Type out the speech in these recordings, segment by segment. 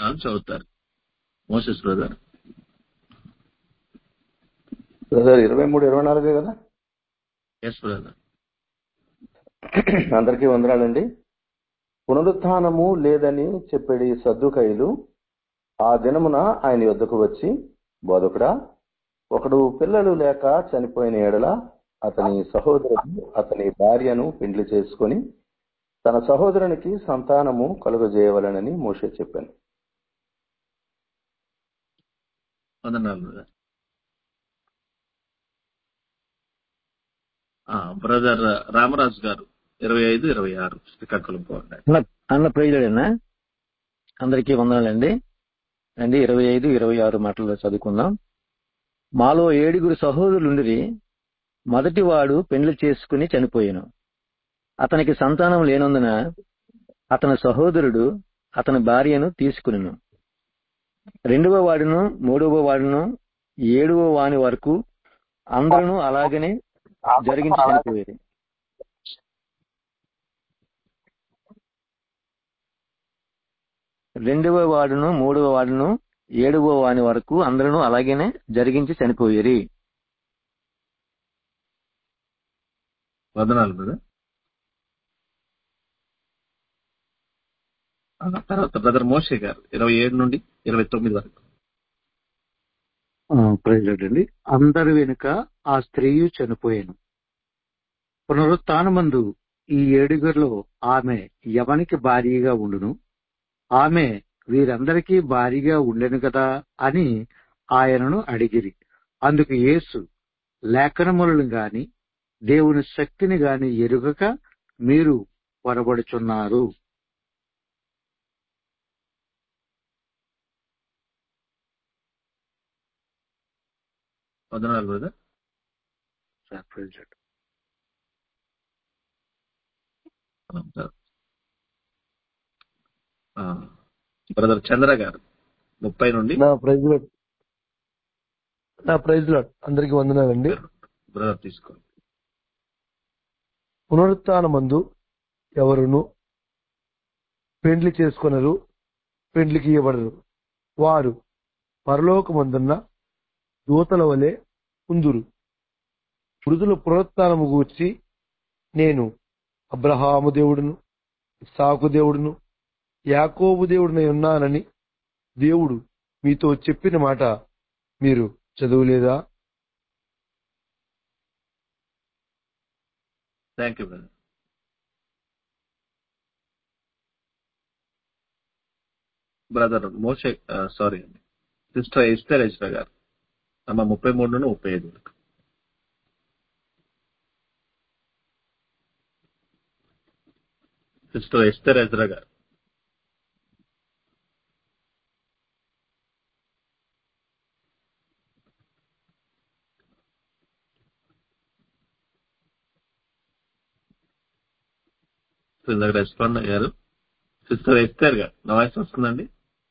వచనాలు చదువుతారు Moses brother brother ఇరవై మూడు ఇరవై నాలుగే కదా ఎస్ బ్రదర్ అందరికీ వందనాలండి పునరుత్థానము లేదని చెప్పేది సద్దుకైలు ఆ దినమున ఆయన యొద్దకు వచ్చి బోధకుడా ఒకడు పిల్లలు లేక చనిపోయిన ఎడల అతని సహోదరుడు అతని భార్యను పెండ్లి చేసుకొని తన సహోదరునికి సంతానము కలుగజేయవలనని మోషే చెప్పాను వందనాలు బ్రదర్ బ్రదర్ రామరాజు గారు ఇరవై ఐదు ఇరవై ఆరు శ్రీకాకుళం పోండి అన్న అన్న ప్రైజుడేనా అందరికీ వందనాలండి అండి ఇరవై ఐదు ఇరవై ఆరు మాటల్లో చదువుకుందాం మాలో ఏడుగురు సహోదరులుండిరి మొదటి వాడు పెండ్లి చేసుకుని చనిపోయాను అతనికి సంతానం లేనందున అతని సహోదరుడు అతని భార్యను తీసుకునిను రెండవ వాడును మూడవ వాడును ఏడవ వాని వరకు అందరూ అలాగనే జరిగించి చనిపోయేది రెండవ వాడును మూడవ వాడును ఏడవ వాని వరకు అందరూ అలాగనే జరిగించి చనిపోయేరి వందనాలు బ్రదర్ ఆ, తర్వాత బ్రదర్ మోషే గారు ఇరవై ఏడు నుండి ఇరవై తొమ్మిది వరకు ప్రజలండి అందరి వెనుక ఆ స్త్రీయు చనిపోయాను పునరుత్నమందు ఈ ఏడుగురిలో ఆమె ఎవనికి భారీగా ఉండును ఆమె వీరందరికీ భారీగా ఉండెను కదా అని ఆయనను అడిగిరి అందుకు యేసు లేఖనములను గాని దేవుని శక్తిని గాని ఎరుగక మీరు పొరబడుచున్నారు వందనాలు బ్రదర్ బ్రదర్ చంద్ర గారు ముప్పై నుండి నా ప్రైజ్ లాడ్ నా ప్రైజ్ లాడ్ అందరికి వందనాలండి బ్రదర్ తీసుకోండి పునరుత్నమందు ఎవరును పెండ్లి చేసుకొనరు పెండ్లికి ఇవ్వబడరు వారు పరలోకమందున్న దూతల వలె ఉందురు మృదుల పునరుత్నము గూర్చి నేను అబ్రహాము దేవుడును సాకు దేవుడును యాకోబు దేవుడినై ఉన్నానని దేవుడు మీతో చెప్పిన మాట మీరు చదువులేదా థ్యాంక్ యూ బ్రదర్ బ్రదర్ మోసే సారీ అండి సిస్టర్ ఎస్టర్ ఎజ్రా గారు అమ్మ ముప్పై మూడు నుండి ముప్పై ఐదు వరకు సిస్టర్ ఎస్టర్ ఎజ్రా గారు ఇందాక రెస్పాండ్ అయ్యారు సిస్టర్ ఎస్టర్ గారు నా వాయిస్ వస్తుందండి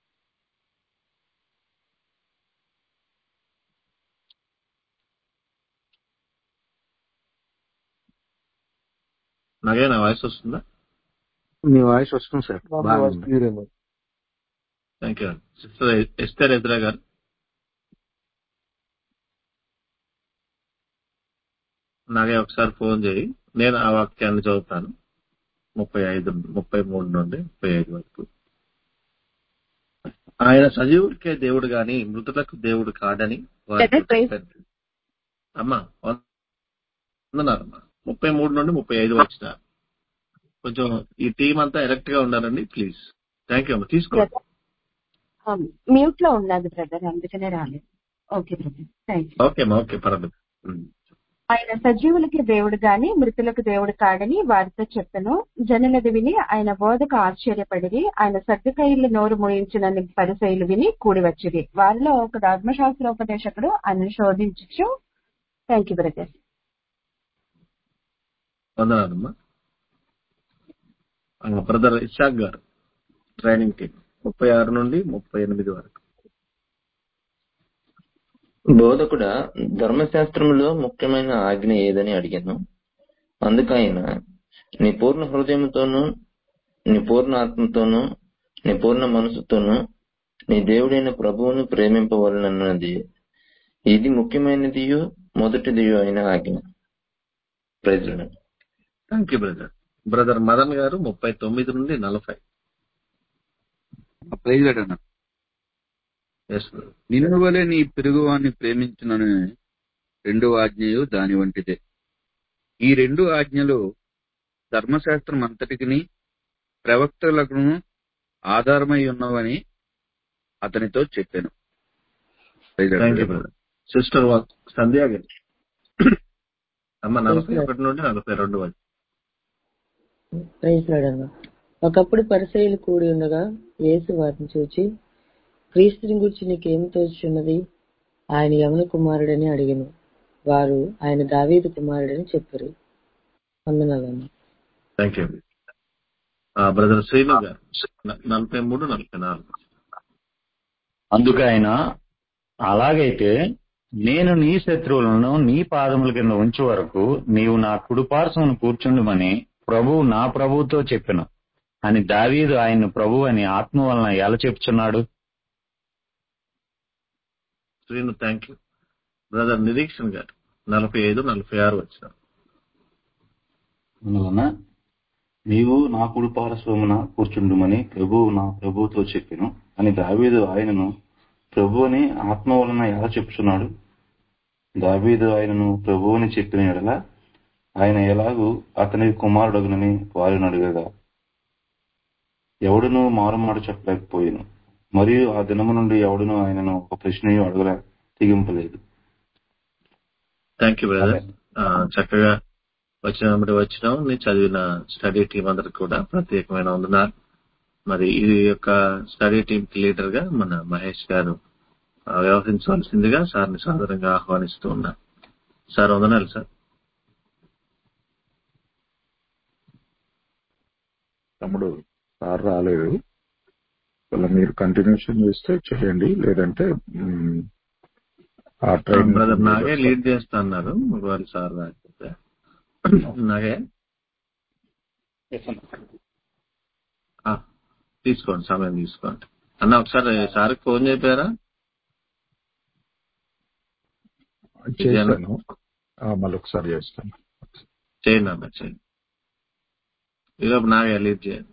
నాకే నా వాయిస్ వస్తుందా మీ వాయిస్ వస్తుంది సార్ నా బాగుంది వాయిస్ క్లియర్ అయింది thank you sister Esther Ezra గారు నాకే ఒకసారి ఫోన్ చేయి నేను ఆ వాక్యాన్ని చదువుతాను ముప్పై ఐదు ముప్పై మూడు నుండి ముప్పై ఐదు వరకు ఆయన సజీవుడికే దేవుడు గాని మృతులకు దేవుడు కాడని వారితో Brother, praise- చెప్పాను అమ్మా వందనారమ్మా ముప్పై మూడు నుండి ముప్పై ఐదు వచ్చిన కొంచెం ఈ టీం అంతా ఎలక్ట్ గా ఉండాలండి ప్లీజ్ థ్యాంక్ యూ అమ్మా తీసుకోండి మ్యూట్ లో ఉన్నది బ్రదర్ అందుకనే రాలేదు okay brother thank you okay అమ్మా ఓకే పర్వాలేదు ఉమ్. ఆయన సజీవులకి దేవుడు గాని మృతులకు దేవుడు కాడని వారితో చెప్పెను జనులది విని ఆయన బోధకు ఆశ్చర్యపడిరి ఆయన సర్దుకైలు నోరు మూయించిన పరిశైలు విని కూడి వచ్చిరి వారిలో ఒక ధర్మశాస్త్రోపదేశకుడు ఆయన శోధించు థ్యాంక్ యూ బ్రదర్ వందనాలమ్మా బ్రదర్ ఇషాక్ గారు ట్రైనింగ్ టీం ముప్పై ఆరు నుండి ముప్పై ఎనిమిది వరకు బోధకుడా ధర్మశాస్త్రములో ముఖ్యమైన ఆజ్ఞ ఏదని అడిగాను అందుకైన నీ పూర్ణ హృదయంతోనూ నీ పూర్ణ ఆత్మతోనూ నీ పూర్ణ మనసుతోనూ నీ దేవుడైన ప్రభువును ప్రేమింపవలనన్నది ఇది ముఖ్యమైనదియో మొదటిదియో అయిన ఆజ్ఞ ప్రజలను thank you brother brother Madan గారు ముప్పై తొమ్మిది నుండి నలభై ప్రైజ్ అన్న ఎస్ బ్రదర్ నిన్ను వలె నీ పిరుగువాన్ని ప్రేమించునని రెండో ఆజ్ఞయు దాని వంటిదే ఈ రెండు ఆజ్ఞలు ధర్మశాస్త్రం అంతటికి ప్రవక్తలకు ఆధారమై ఉన్నవని అతనితో చెప్పాను praise lord thank you brother. Brother sister Sandhya గారు అమ్మ నలభై ఒకటి నుండి నలభై రెండు వరకు ప్రైజ్ లార్డ్ అన్న ఒకప్పుడు పరిసయులు కూడి ఉండగా యేసు వారిని చూచి క్రీస్తుని గురించి నీకేం తోచున్నది ఆయన యవన కుమారుడని అడిగను వారు ఆయన దావీదు కుమారుడని చెప్పారు వందనాలన్న థ్యాంక్ యూ బ్రదర్ శ్రీను గారు న- నలభై మూడు నలభై నాలుగు అందుకు ఆయన అలాగైతే నేను నీ శత్రువులను నీ పాదముల కింద ఉంచు వరకు నీవు నా కుడిపార్శ్వను కూర్చుండుమని ప్రభువు నా ప్రభువుతో చెప్పెను అని దావీదు ఆయన్ను ప్రభు అని ఆత్మ వలన ఎలా చెప్తున్నాడు Srinu thank you brother Nireekshan గారు నలభై ఐదు నలభై ఆరు వచ్చిన అందువలన నీవు నా కుడి పార్శ్వమున కూర్చుండుమని ప్రభువు నా ప్రభువుతో చెప్పెను అని దావీదు ఆయనను ప్రభువుని ఆత్మ వలన ఎలా చెప్పుచున్నాడు దావీదు ఆయనను ప్రభువుని చెప్పిన ఎడల ఆయన ఎలాగూ అతని కుమారుడగునని వారిని అడగగా ఎవడును మారుమాట చెప్పలేకపోయాను మరియు ఆ దినము నుండి ఎవడును ఆయనను ఒక ప్రశ్నయు అడగల తెగింపలేదు థ్యాంక్ యూ బ్రదర్ చక్కగా వచ్చిన వచ్చిన నేను చదివిన స్టడీ టీం అందరికి కూడా ప్రత్యేకమైన వందనాలు మరి ఈ యొక్క స్టడీ టీం కి లీడర్ గా మన మహేష్ గారు ఆ, వ్యవహరించవలసిందిగా సార్ని సాదరంగా ఆహ్వానిస్తూ ఉన్నారు సార్ వందనాలు సార్ తమ్ముడు సార్ రాలేదు వాళ్ళ మీరు కంటిన్యూషన్ చేస్తే చేయండి లేదంటే మ్, ఆ ట్రైన్ బ్రదర్ నాగే లీడ్ చేస్తా అన్నారు ఒకవేళ సార్ రాకపోతే నాగే ఆ, తీసుకోండి సమయం తీసుకోండి అన్న ఒకసారి సార్కి ఫోన్ చెప్పారా చేశాను ఆ, మళ్ళీ ఒకసారి చేస్తాను చేయండి అన్న చేయండి ఈలోపు నాగే లీడ్ చేయండి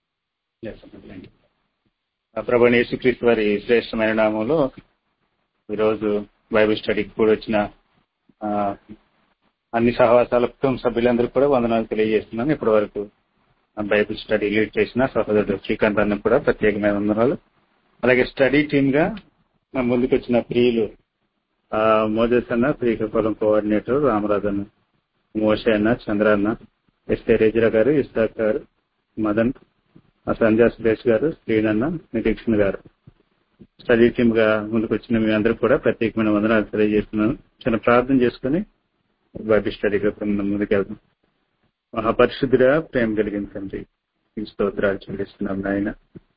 ప్రభు యేసుక్రీస్తు వారి శ్రేష్టమైన నామంలో ఈరోజు బైబిల్ స్టడీకి కూడా వచ్చిన ఆ, అన్ని సహవాసాల కుటుంబ సభ్యులందరూ కూడా వందనాలు తెలియజేస్తున్నాను ఇప్పటి వరకు ఆ బైబిల్ స్టడీ లీడ్ చేసిన సహోదరుడు శ్రీకాంత్ అన్న కూడా ప్రత్యేకమైన వందనాలు అలాగే స్టడీ టీమ్ గా నా ముందుకు వచ్చిన ప్రియులు ఆ, మోజస్ అన్న శ్రీకాకుళం కోఆర్డినేటర్ రామరాజు అన్న మోషే అన్న చంద్ర అన్న ఎస్కే రేజిరా గారు ఇస్తాక్ గారు మదన్ ఆ సంధ్యా సురేష్ గారు శ్రీనన్న నిరీక్షణ గారు స్టడీ టీమ్ గా ముందుకు వచ్చిన మీ అందరూ కూడా ప్రత్యేకమైన వందనాలు తెలియజేస్తున్నాను చిన్న ప్రార్థన చేసుకుని బైబిల్ స్టడీగా ముందుకెళ్తాం మహాపరిశుద్ధుడా ప్రేమ కలిగిన తండ్రి ఈ స్తోత్రాలు చెల్లిస్తున్నాం నాయన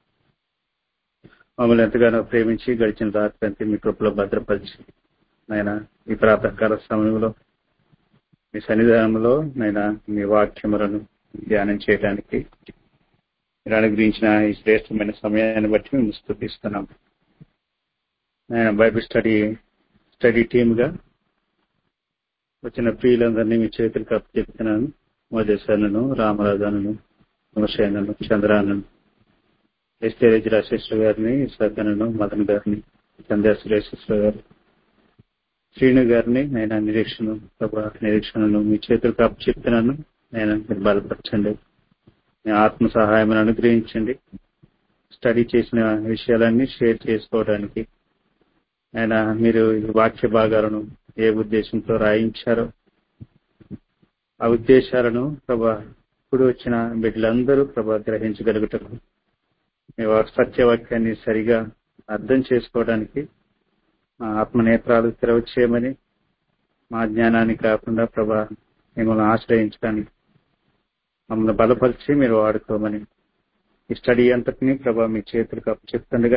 మమ్మల్ని ఎంతగానో ప్రేమించి గడిచిన రాత్రి అంతే మీ కృపలో భద్రపరిచి నాయన ఈ ప్రాతకాల సమయంలో మీ సన్నిధానంలో నైనా మీ వాక్యములను ధ్యానం చేయడానికి మీరు అనుగ్రహించిన ఈ శ్రేష్టమైన సమయాన్ని బట్టి మేము స్థుతిస్తున్నాం నేను బైబిల్ స్టడీ స్టడీ టీమ్ గా వచ్చిన ప్రియులందరినీ మీ చేతులకు అప్పచెప్తున్నాను మోదేశాలను రామరాజాను మోషేనను చంద్రానను ఎస్టేజ్ రాజేశ్వర గారిని సద్దనను మదన్ గారిని చంద్ర సురేశ్వర గారు శ్రీను గారిని నేను నిరీక్షణ ప్రభా నిరీక్షణను మీ చేతులకు అప్పచెప్తున్నాను నేను మీరు బలపరచండి మీ ఆత్మ సహాయం అనుగ్రహించండి స్టడీ చేసిన విషయాలన్నీ షేర్ చేసుకోవడానికి ఆయన మీరు ఈ వాక్య భాగాలను ఏ ఉద్దేశంతో రాయించారో ఆ ఉద్దేశాలను ప్రభా ఇప్పుడు వచ్చిన బిడ్డలందరూ ప్రభా గ్రహించగలుగుటకు మీ వారి సత్యవాక్యాన్ని సరిగా అర్థం చేసుకోవడానికి మా ఆత్మనేత్రాలు తెరవ చేయమని మా జ్ఞానాన్ని కాకుండా ప్రభా మిమ్మల్ని ఆశ్రయించడానికి మమ్మల్ని బలపరిచి మీరు వాడుకోమని ఈ స్టడీ అంతటినీ ప్రభా మీ చేతులకు అప్పచెప్తుండగా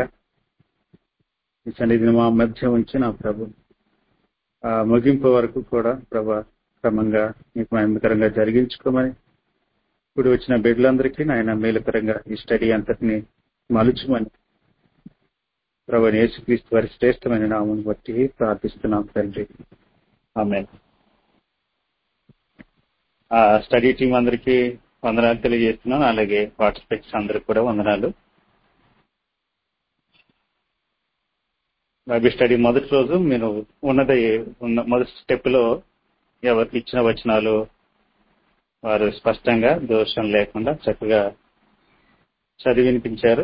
ఈ సన్నిధిని మా మధ్య ఉంచి నా ప్రభు ఆ ముగింపు వరకు కూడా ప్రభా క్రమంగా మీకు మహిమకరంగా జరిగించుకోమని ఇప్పుడు వచ్చిన బిడ్డలందరికీ నాయన మేలుకరంగా ఈ స్టడీ అంతటిని మలుచుమని ప్రభు యేసుక్రీస్తు వారి శ్రేష్టమైన నామం బట్టి ప్రార్థిస్తున్నాం తండ్రి ఆమె ఆ స్టడీ టీం అందరికీ వందనాలు తెలియజేస్తున్నాను అలాగే పార్టిసిపేట్స్ అందరికి కూడా వందనాలు బైబిల్ స్టడీ మొదటి రోజు మీరు ఉన్నది ఉన్న మొదటి స్టెప్ లో ఎవరికి ఇచ్చిన వచనాలు వారు స్పష్టంగా దోషం లేకుండా చక్కగా చదివి వినిపించారు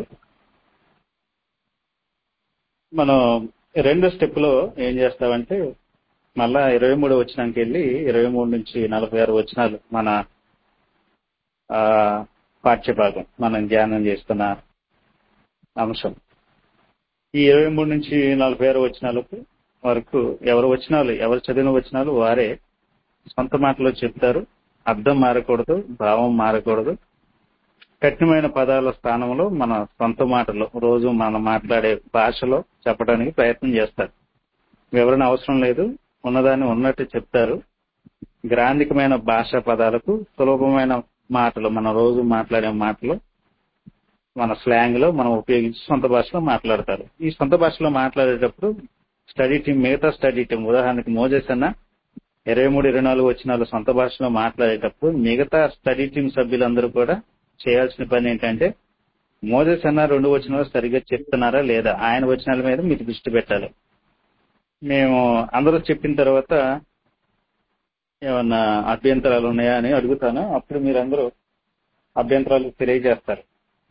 మనం రెండో స్టెప్ లో ఏం చేస్తామంటే మళ్ళా ఇరవై మూడు వచ్చినానికి వెళ్ళి ఇరవై మూడు నుంచి నలభై ఆరు వచ్చినాలు మన ఆ పాఠ్యభాగం మనం ధ్యానం చేస్తున్న అంశం ఈ ఇరవై మూడు నుంచి నలభై ఆరు వచనాలకు వరకు ఎవరు వచనాలు ఎవరు చదివిన వచనాలు వారే సొంత మాటలో చెప్తారు అర్థం మారకూడదు భావం మారకూడదు కఠినమైన పదాల స్థానంలో మన సొంత మాటలో రోజు మనం మాట్లాడే భాషలో చెప్పడానికి ప్రయత్నం చేస్తారు వివరణ అవసరం లేదు ఉన్నదాన్ని ఉన్నట్టు చెప్తారు గ్రాంధికమైన భాషా పదాలకు సులభమైన మాటలు మన రోజు మాట్లాడే మాటలు మన స్లాంగ్ లో మనం ఉపయోగించి సొంత భాషలో మాట్లాడతారు ఈ సొంత భాషలో మాట్లాడేటప్పుడు స్టడీ టీం మిగతా స్టడీ టీం ఉదాహరణకి మోజెస్ అన్న ఇరవై మూడు ఇరవై నాలుగు వచ్చిన సొంత భాషలో మాట్లాడేటప్పుడు మిగతా స్టడీ టీం సభ్యులందరూ కూడా చేయాల్సిన పని ఏంటంటే మోజెస్ అన్న రెండు వచనాలు సరిగ్గా చెప్తున్నారా లేదా ఆయన వచనాల మీద మీరు దృష్టి పెట్టాలి మేము అందరూ చెప్పిన తర్వాత ఏమన్నా అభ్యంతరాలు ఉన్నాయా అని అడుగుతాను అప్పుడు మీరందరూ అభ్యంతరాలు తెలియజేస్తారు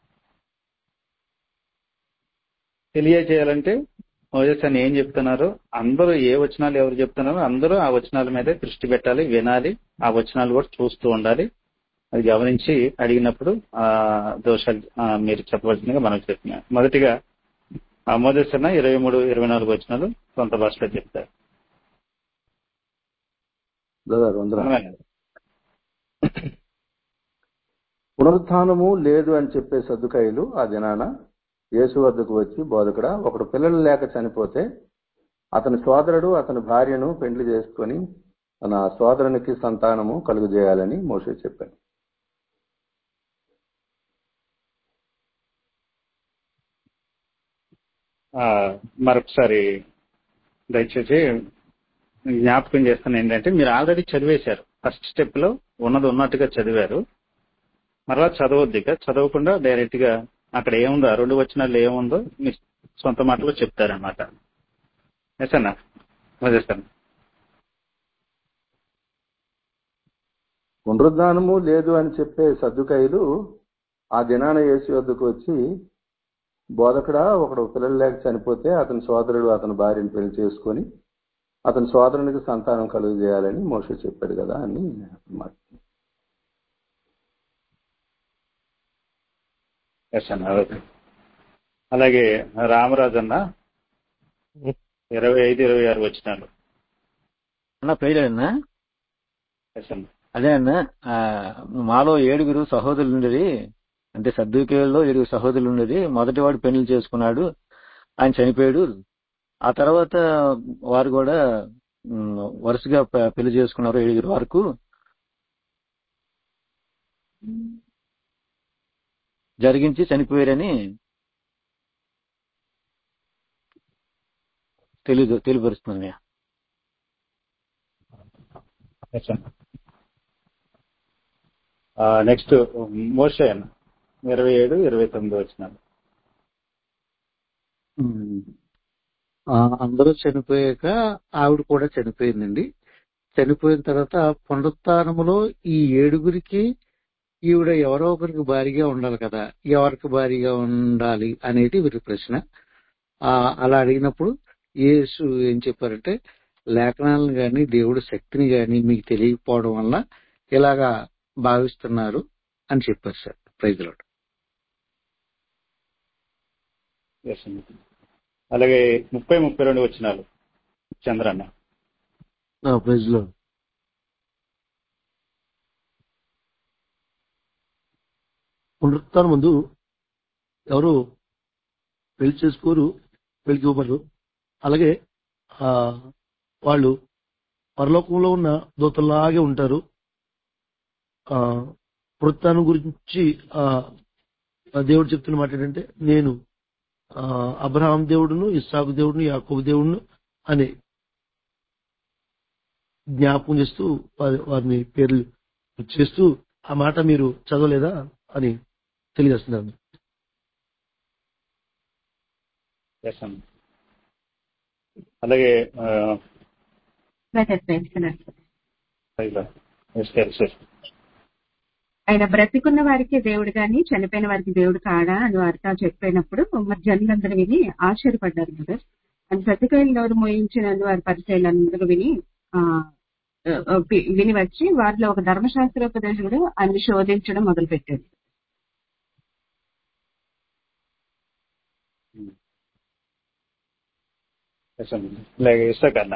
తెలియజేయాలంటే మోజస్ అని ఏం చెప్తున్నారు అందరూ ఏ వచనాలు ఎవరు చెప్తున్నారో అందరూ ఆ వచనాల మీదే దృష్టి పెట్టాలి వినాలి ఆ వచనాలు కూడా చూస్తూ ఉండాలి అది గమనించి అడిగినప్పుడు ఆ దోషాలు ఆ, మీరు చెప్పవలసిందిగా మనం చెప్తున్నాం మొదటిగా ఆ మోజస్ అన్న ఇరవై మూడు ఇరవై నాలుగు వచనాలు సొంత భాషలో చెప్తారు బ్రదర్ వందనాలు పునరుత్థానము లేదు అని చెప్పే సర్దుకాయలు ఆ దినాన యేసు వద్దకు వచ్చి బోధకుడా ఒకడు పిల్లలు లేక చనిపోతే అతని సోదరుడు అతని భార్యను పెండ్లి చేసుకొని తన సోదరునికి సంతానము కలుగజేయాలని మోసే చెప్పాను ఆ, మరొకసారి దయచేసి జ్ఞాపకం చేస్తాను ఏంటంటే మీరు ఆల్రెడీ చదివేశారు ఫస్ట్ స్టెప్ లో ఉన్నది ఉన్నట్టుగా చదివారు మరలా చదవద్దు ఇక చదవకుండా డైరెక్ట్ గా అక్కడ ఏముందో ఆ రెండు వచనాలు ఏముందో మీ సొంత మాటలో చెప్తారనమాట ఎస్ అన్న వదిలేస్తాను పునరుద్ధానము లేదు అని చెప్పే సర్దుకాయలు ఆ దినాన యేసు వద్దకు వచ్చి బోధకుడా ఒకడు పిల్లలు లేక చనిపోతే అతని సోదరుడు అతని భార్యను పెళ్లి చేసుకొని అతని సోదరునికి సంతానం కలుగు చేయాలని మోస చెప్పాడు కదా అని మాట ఎస్ అన్న ఓకే అలాగే రామరాజు అన్న ఇరవై ఐదు ఇరవై ఆరు వచ్చినాలు అన్న ప్రియులన్నా ఎస్ అన్న అదే అన్న ఆ, మాలో ఏడుగురు సహోదరులు ఉండేది అంటే సర్దుకేలో ఏడుగురు సహోదరులు ఉండేది మొదటివాడు పెళ్లి చేసుకున్నాడు ఆయన చనిపోయాడు ఆ తర్వాత వారు కూడా ఉమ్, వరుసగా పె- పెళ్లి చేసుకున్నారు ఏడుగురు వరకు జరిగించి చనిపోయారని తెలి తెలియపరుస్తుంది ఎస్ అన్న నెక్స్ట్ మోషే అన్న ఇరవై ఏడు ఇరవై తొమ్మిది వచ్చినాలు ఉమ్. ఆ, అందరూ చనిపోయాక ఆవిడ కూడా చనిపోయిందండి చనిపోయిన తర్వాత పునరుత్నములో ఈ ఏడుగురికి ఈవిడ ఎవరో ఒకరికి భారీగా ఉండాలి కదా ఎవరికి భారీగా ఉండాలి అనేది వీరి ప్రశ్న ఆ అలా అడిగినప్పుడు యేసు ఏం చెప్పారంటే లేఖనాలను గాని దేవుడి శక్తిని గాని మీకు తెలియకపోవడం వల్ల ఇలాగా భావిస్తున్నారు అని చెప్పారు సార్ ప్రైజ్ లాడ్ ఎస్ అన్న అలాగే ముప్పై ముప్పై రెండు వచ్చినాలు చంద్రన్న ప్రైజ్ లో పునరుత్థానం ముందు ఎవరు పెళ్లి చేసుకోరు పెళ్లికి ఇవ్వబడరు అలాగే ఆ వాళ్ళు పరలోకంలో ఉన్న దూతల్లాగే ఉంటారు ఆ పునరుత్థానం గురించి ఆ ఆ దేవుడు చెప్తున్న మాట ఏంటంటే నేను ఆ, అబ్రహాం దేవుడును ఇస్సాకు దేవుడును యాకోబు దేవుడును అని జ్ఞాపకం చేస్తూ వారి- వారిని పేర్లు చేస్తూ ఆ మాట మీరు చదవలేదా అని తెలియజేస్తున్నాను చేస్తాను అలాగే ఆ, బ్రదర్ వేస్తున్నారు పైగా ఎస్కేల్ సార్ ఆయన బ్రతికున్న వారికి దేవుడు గాని చనిపోయిన వారికి దేవుడు కాడా అని వారితో చెప్పినప్పుడు మరి జనులందరూ విని ఆశ్చర్యపడ్డారు కదా అని సతికాయలు నోరు మోయించినందు వారి పరిచయాలందరూ విని ఆ ఆ, వి- విని వచ్చి వారిలో ఒక ధర్మశాస్త్రోపదేశుడు ఆయన శోధించడం మొదలుపెట్టాడు చేస్తాను అలాగే ఇస్తాక అన్న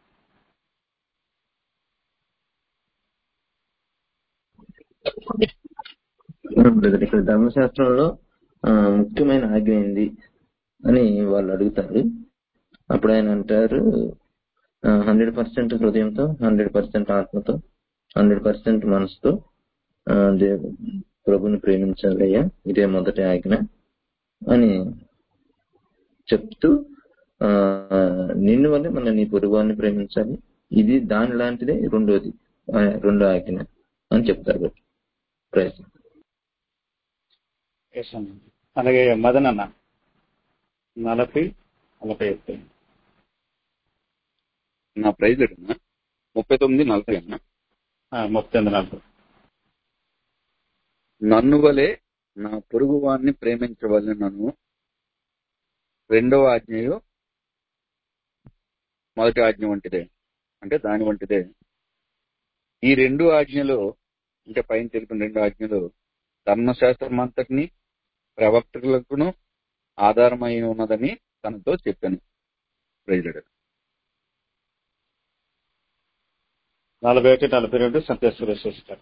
బ్రదర్ ఇక్కడ ధర్మశాస్త్రంలో ఆ, ముఖ్యమైన ఆజ్ఞ ఏంది అని వాళ్ళు అడుగుతారు అప్పుడు ఆయన అంటారు హండ్రెడ్ పర్సెంట్ హృదయంతో హండ్రెడ్ పర్సెంట్ ఆత్మతో హండ్రెడ్ పర్సెంట్ మనసుతో ఆ, దేవు ప్రభుని ప్రేమించాలయ్యా ఇదే మొదటి ఆజ్ఞ అని చెప్తూ ఆ, నిన్ను వల్లే మన నీ పొరుగువాన్ని ప్రేమించాలి ఇది దాని లాంటిదే రెండోది ఆ, రెండో ఆజ్ఞ అని చెప్తారు ప్రయత్నం చేస్తాను అలాగే మదన్ అన్న నలభై నలభై ఎత్తు నా ప్రైజ్ అడిగినా ముప్పై తొమ్మిది నలభై అన్న ముప్పై తొమ్మిది నలభై నన్ను వలె నా పొరుగు వారిని ప్రేమించవలని నన్ను రెండవ ఆజ్ఞయు మొదటి ఆజ్ఞ వంటిదే అంటే దాని వంటిదే ఈ రెండు ఆజ్ఞలు అంటే పైన తెలిపిన రెండు ఆజ్ఞలు ధర్మశాస్త్రం అంతటిని ప్రవక్తలకును ఆధారమై ఉన్నదని తనతో చెప్పాను ప్రైజ్లాడు నలభై ఒకటి నలభై రెండు సత్య సురేష్ గారు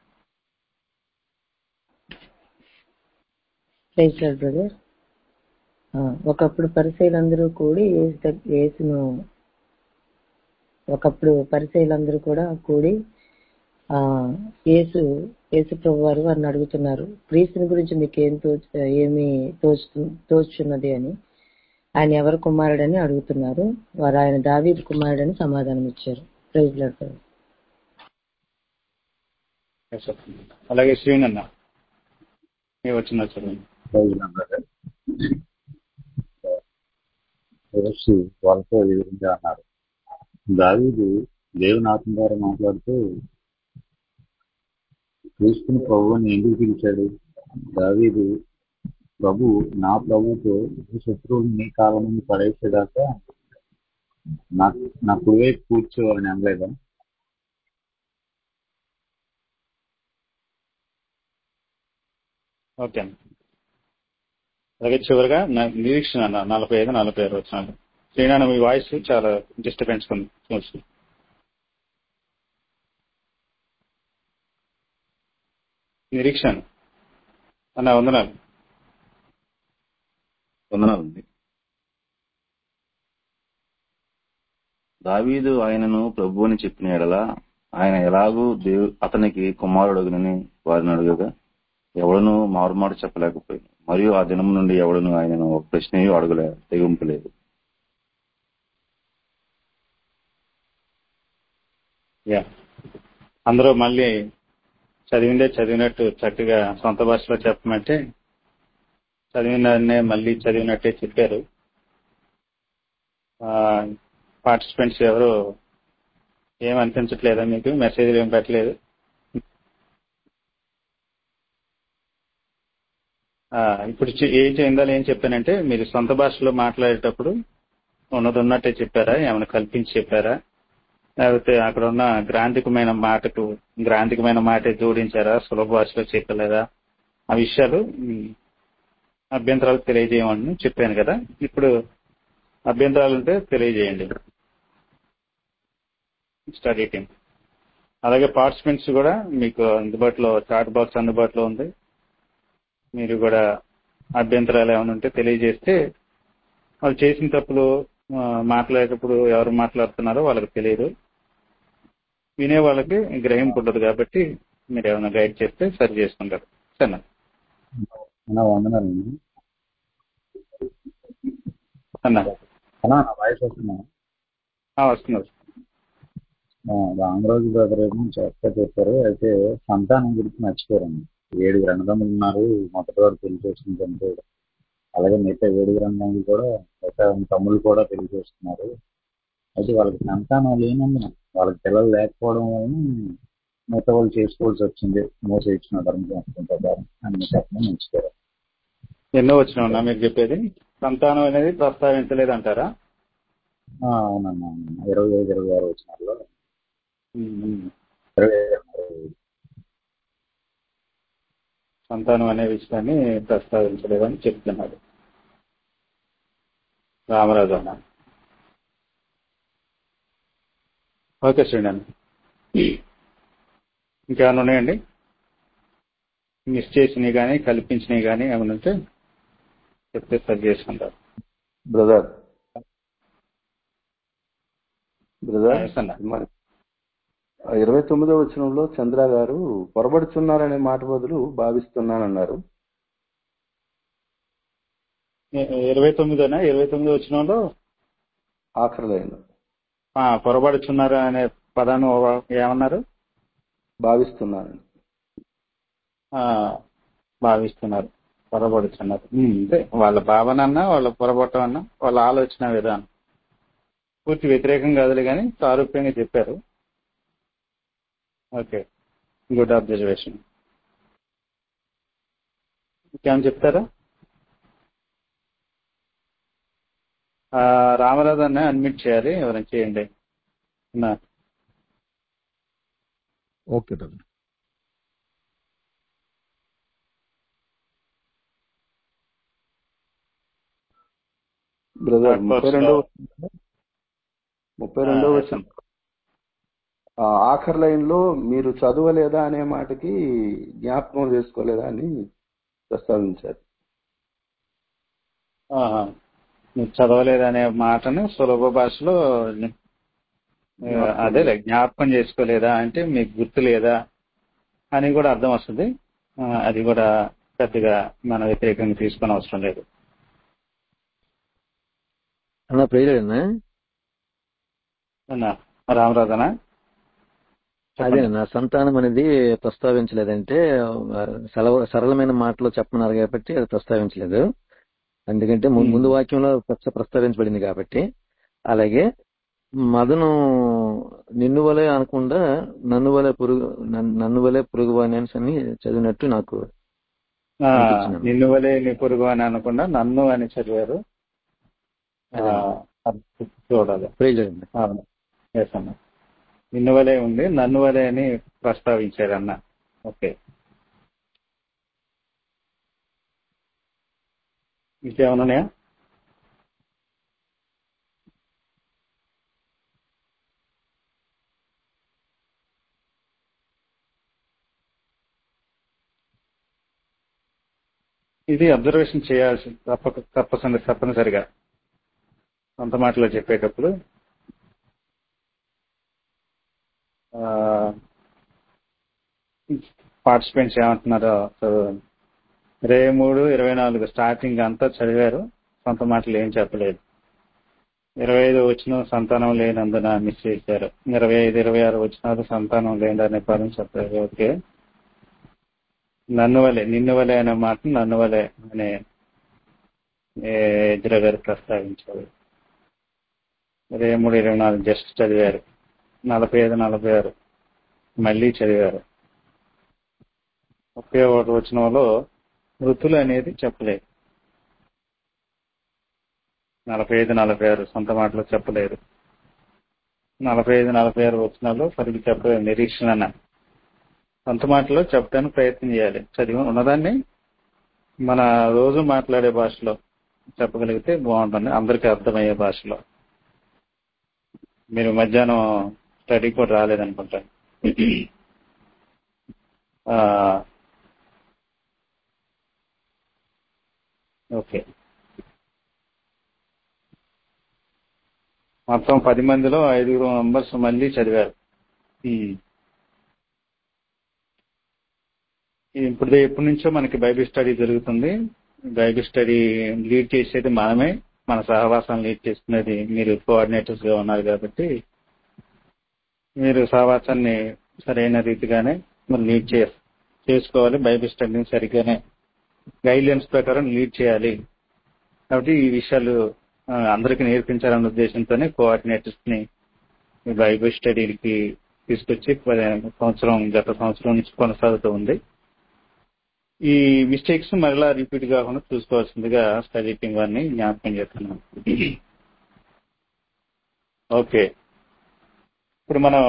ప్రైజ్ లార్డ్ బ్రదర్ ఆ, ఒకప్పుడు పరిచయులందరూ కూడి యేసు దగ్- యేసును ఒకప్పుడు పరిచయులందరూ కూడా కూడి ఆ యేసు యేసు ప్రభు వారు వారిని అడుగుతున్నారు క్రీస్తుని గురించి మీకు ఏం తోచ ఏమి తోచు తోచున్నది అని ఆయన ఎవరు కుమారుడని అడుగుతున్నారు వారు ఆయన దావీదు కుమారుడని సమాధానం ఇచ్చారు praise lord brother Yes, sir. అలాగే శ్రీన్ అన్న మీ వచ్చిన చదువు యేసు వాళ్ళతో ఈ విధంగా అన్నారు దావీదు దేవుని ఆత్మ ద్వారా మాట్లాడుతూ క్రీస్తుని ప్రభువుని ఎందుకు పిలిచాడు దావీదు ప్రభు నా ప్రభుతో శత్రువులు నీ కాలం నుండి పడేసేదాకా నా నా కుడివైపు కూర్చో అని అనలేదా ఓకే అన్న అలాగే చివరిగా నా- నిరీక్షణ అన్న నలభై ఐదు నలభై ఆరు వచ్చినాడు శ్రీనారాయణ మీ వాయిస్ చాలా డిస్టర్బెన్స్ ఉంది కొంచెం. నిరీక్షణ అన్న వందనాలు వందనాలండి దావీదు ఆయనను ప్రభు అని చెప్పిన ఎడల ఆయన ఎలాగూ దేవు అతనికి కుమారుడుగునని వారిని అడుగగా ఎవడను మారుమాట చెప్పలేకపోయింది మరియు ఆ దినం నుండి ఎవడను ఆయనను ఒక ప్రశ్న అడగలే తెగింపలేదు యా అందరూ మళ్ళీ చదివిందే చదివినట్టు చక్కగా సొంత భాషలో చెప్పమంటే చదివిననే మళ్ళీ చదివినట్టే చెప్పారు పార్టిసిపెంట్స్ ఎవరు ఏం అనిపించట్లేదా మీకు మెసేజ్లు ఏం పెట్టలేదు ఆ, ఇప్పుడు చి- ఏం చేయిందాలో ఏం చెప్పానంటే మీరు సొంత భాషలో మాట్లాడేటప్పుడు ఉన్నది ఉన్నట్టే చెప్పారా ఏమైనా కల్పించి చెప్పారా లేకపోతే అక్కడ ఉన్న గ్రాంధికమైన మాటకు గ్రాంధికమైన మాట జోడించారా సులభ భాషలో చెప్పలేదా ఆ విషయాలు ఉమ్, అభ్యంతరాలు తెలియజేయమని చెప్పాను కదా ఇప్పుడు అభ్యంతరాలు ఉంటే తెలియజేయండి స్టడీ టీం అలాగే పార్టిసిపెంట్స్ కూడా మీకు అందుబాటులో చాట్ బాక్స్ అందుబాటులో ఉంది మీరు కూడా అభ్యంతరాలు ఏమైనా ఉంటే తెలియజేస్తే వాళ్ళు చేసిన తప్పులు ఆ, మాట్లాడేటప్పుడు ఎవరు మాట్లాడుతున్నారో వాళ్ళకి తెలియదు వినే వాళ్ళకి గ్రహింపు ఉండదు కాబట్టి మీరు ఏమైనా గైడ్ చేస్తే సరి చేసుకుంటారు సరేనా అన్న వందనాలండి అన్నా అన్నా నా వాయిస్ వస్తున్నా ఆ, వస్తుంది వస్తుంది. రామరాజు బ్రదర్ ఏమో చక్కగా చెప్పారు అయితే సంతానం గురించి మర్చిపోయారండి ఏడుగురు అన్నదమ్ములు ఉన్నారు మొదటి వాడు పెళ్లి చేసుకుని చనిపోయాడు అలాగే మిగతా ఏడుగురు అన్నదమ్ములు కూడా మిగతా తమ్ముళ్ళు కూడా పెళ్లి చేసుకున్నారు అయితే వాళ్ళకి సంతానం లేనందున వాళ్ళకి పిల్లలు లేకపోవడం వలన మిగతా వాళ్ళు చేసుకోవాల్సి వచ్చింది మోస ఇచ్చిన ధర్మశాస్త్రం ప్రకారం అని చెప్పడం మర్చిపోయారు ఎన్నో వచ్చిన ఉన్నా మీరు చెప్పేది సంతానం అనేది ప్రస్తావించలేదు అంటారా ఆ, అవునన్నా అవునన్నా. ఇరవై ఐదు ఇరవై ఆరు వచ్చినారులో ఇరవై ఐదు ఇరవై ఐదు. సంతానం అనే విషయాన్ని ప్రస్తావించలేదని చెప్తున్నాడు రామరాజు అన్న ఓకే శ్రీనాథ్ ఇంకేమైనా ఉన్నాయండి మిస్ చేసినవి కానీ కల్పించినవి కానీ ఏమైనా ఉంటే చెప్తే సరి చేసుకుంటారు బ్రదర్ బ్రదర్ Yes, అన్న. మరి ఇరవై తొమ్మిదో వచనంలో చంద్ర గారు పొరబడుచున్నారనే మాట బదులు భావిస్తున్నానన్నారు ఇ- ఇరవై తొమ్మిదోనా ఇరవై తొమ్మిది వచ్చినంలో ఆఖరి లైన్ పొరబడుచున్నారు అనే పదాన్ని ఓ- ఏమన్నారు భావిస్తున్నానని ఆ, భావిస్తున్నారు పొరబడుతున్నారు ఉమ్, అంతే వాళ్ళ భావన అన్నా వాళ్ళ పొరబట్టం అన్నా వాళ్ళ ఆలోచన విధానం పూర్తి వ్యతిరేకం కాదులే కానీ సారూప్యంగా చెప్పారు ఓకే గుడ్ అబ్జర్వేషన్ ఇంకేమైనా చెప్తారా ఆ, రామరాజు అన్న అడ్మిట్ చేయాలి ఎవరైనా చేయండి నా ఓకే బ్రదర్ బ్రదర్ Of ముప్పై course, రెండో uh, ముప్పై రెండో ఆ, వచనం ఆ, ఆఖరి లైన్ లో మీరు చదవలేదా అనే మాటకి జ్ఞాపకం చేసుకోలేదా అని ప్రస్తావించారు ఆహా. మీరు చదవలేదనే మాటను సులభ భాషలో ఆ, అదేలే జ్ఞాపకం చేసుకోలేదా అంటే మీకు గుర్తు లేదా అని కూడా అర్థం వస్తుంది ఆ, అది కూడా పెద్దగా మన వ్యతిరేకంగా తీసుకొని అవసరం లేదు అన్న ప్రియులేనా అన్నా రామరాజనా అదేనన్నా సంతానం అనేది ప్రస్తావించలేదంటే ఆ, సరళ- సరళమైన మాటలో చెప్పమన్నారు కాబట్టి అది ప్రస్తావించలేదు ఎందుకంటే ము- ముందు వాక్యంలో ప్రస్త- ప్రస్తావించబడింది కాబట్టి అలాగే మదను నిన్ను వలే అనకుండా నన్ను వలే పురుగు నన్ను- నన్ను వలే పురుగు అని అని చదివినట్టు నాకు ఆ, అనిపించింది. నిన్ను వలే నీ పొరుగు అని అనకుండా నన్ను అని చదివారు ఆ, అది చూడాలి ప్రియులేనా అవును ఎస్ అన్న నిన్ను వలే ఉంది నన్ను వలే అని ప్రస్తావించారు అన్న ఓకే ఇంకేమైనా ఉన్నాయా ఇది అబ్జర్వేషన్ చేయాల్సి తప్పక తప్పసరి తప్పనిసరిగా సొంత మాటలో చెప్పేటప్పుడు పార్టిసిపెంట్స్ ఏమంటున్నారో చదవండి ఇరవై మూడు ఇరవై నాలుగు స్టార్టింగ్ అంతా చదివారు సొంత మాటలు ఏం చెప్పలేదు ఇరవై ఐదు వచ్చిన సంతానం లేనందున మిస్ చేశారు ఇరవై ఐదు ఇరవై ఆరు వచ్చినారు సంతానం లేదనే పదం చెప్పలేదు ఓకే నన్ను వలే నిన్ను వలే అనే మాట నన్ను వలే అనే ఎదుర గారు ప్రస్తావించారు ఇరవై మూడు ఇరవై నాలుగు జస్ట్ చదివారు నలభై ఐదు నలభై ఆరు మళ్ళీ చదివారు ముప్పై ఒకటి వచనంలో మృతులు అనేది చెప్పలేదు నలభై ఐదు నలభై ఆరు సొంత మాటలో చెప్పలేదు నలభై ఐదు నలభై ఆరు వచనాల్లో సరిగ్గా చెప్పలేదు నిరీక్షణ అన్న. సొంత మాటలో చెప్పడానికి ప్రయత్నం చేయాలి చదివి ఉన్నదాన్ని మన రోజు మాట్లాడే భాషలో చెప్పగలిగితే బాగుంటుంది అందరికీ అర్థమయ్యే భాషలో మీరు మధ్యాహ్నం స్టడీ కూడా రాలేదనుకుంటా ఆ, ఓకే మొత్తం పది మందిలో ఐదుగురు మెంబర్స్ మళ్ళీ చదివారు ఉమ్. ఇప్పుడు ఎప్పటి నుంచో మనకి బైబిల్ స్టడీ జరుగుతుంది బైబిల్ స్టడీ లీడ్ చేసేది మనమే మన సహవాసాన్ని లీడ్ చేసుకునేది మీరు కోఆర్డినేటర్స్ గా ఉన్నారు కాబట్టి మీరు సహవాసాన్ని సరైన రీతిగానే మరి లీడ్ చే చేసుకోవాలి బైబిల్ స్టడీని సరిగ్గానే గైడ్లైన్స్ ప్రకారం లీడ్ చేయాలి కాబట్టి ఈ విషయాలు ఆ, అందరికీ నేర్పించాలన్న ఉద్దేశంతోనే కోఆర్డినేటర్స్ ని ఈ బైబిల్ స్టడీకి తీసుకొచ్చి పదిహేను సంవత్సరం గత సంవత్సరం నుంచి కొనసాగుతూ ఉంది ఈ మిస్టేక్స్ మరలా రిపీట్ కాకుండా చూసుకోవాల్సిందిగా స్టడీ టీం వారిని జ్ఞాపకం చేస్తున్నాను ఓకే ఇప్పుడు మనం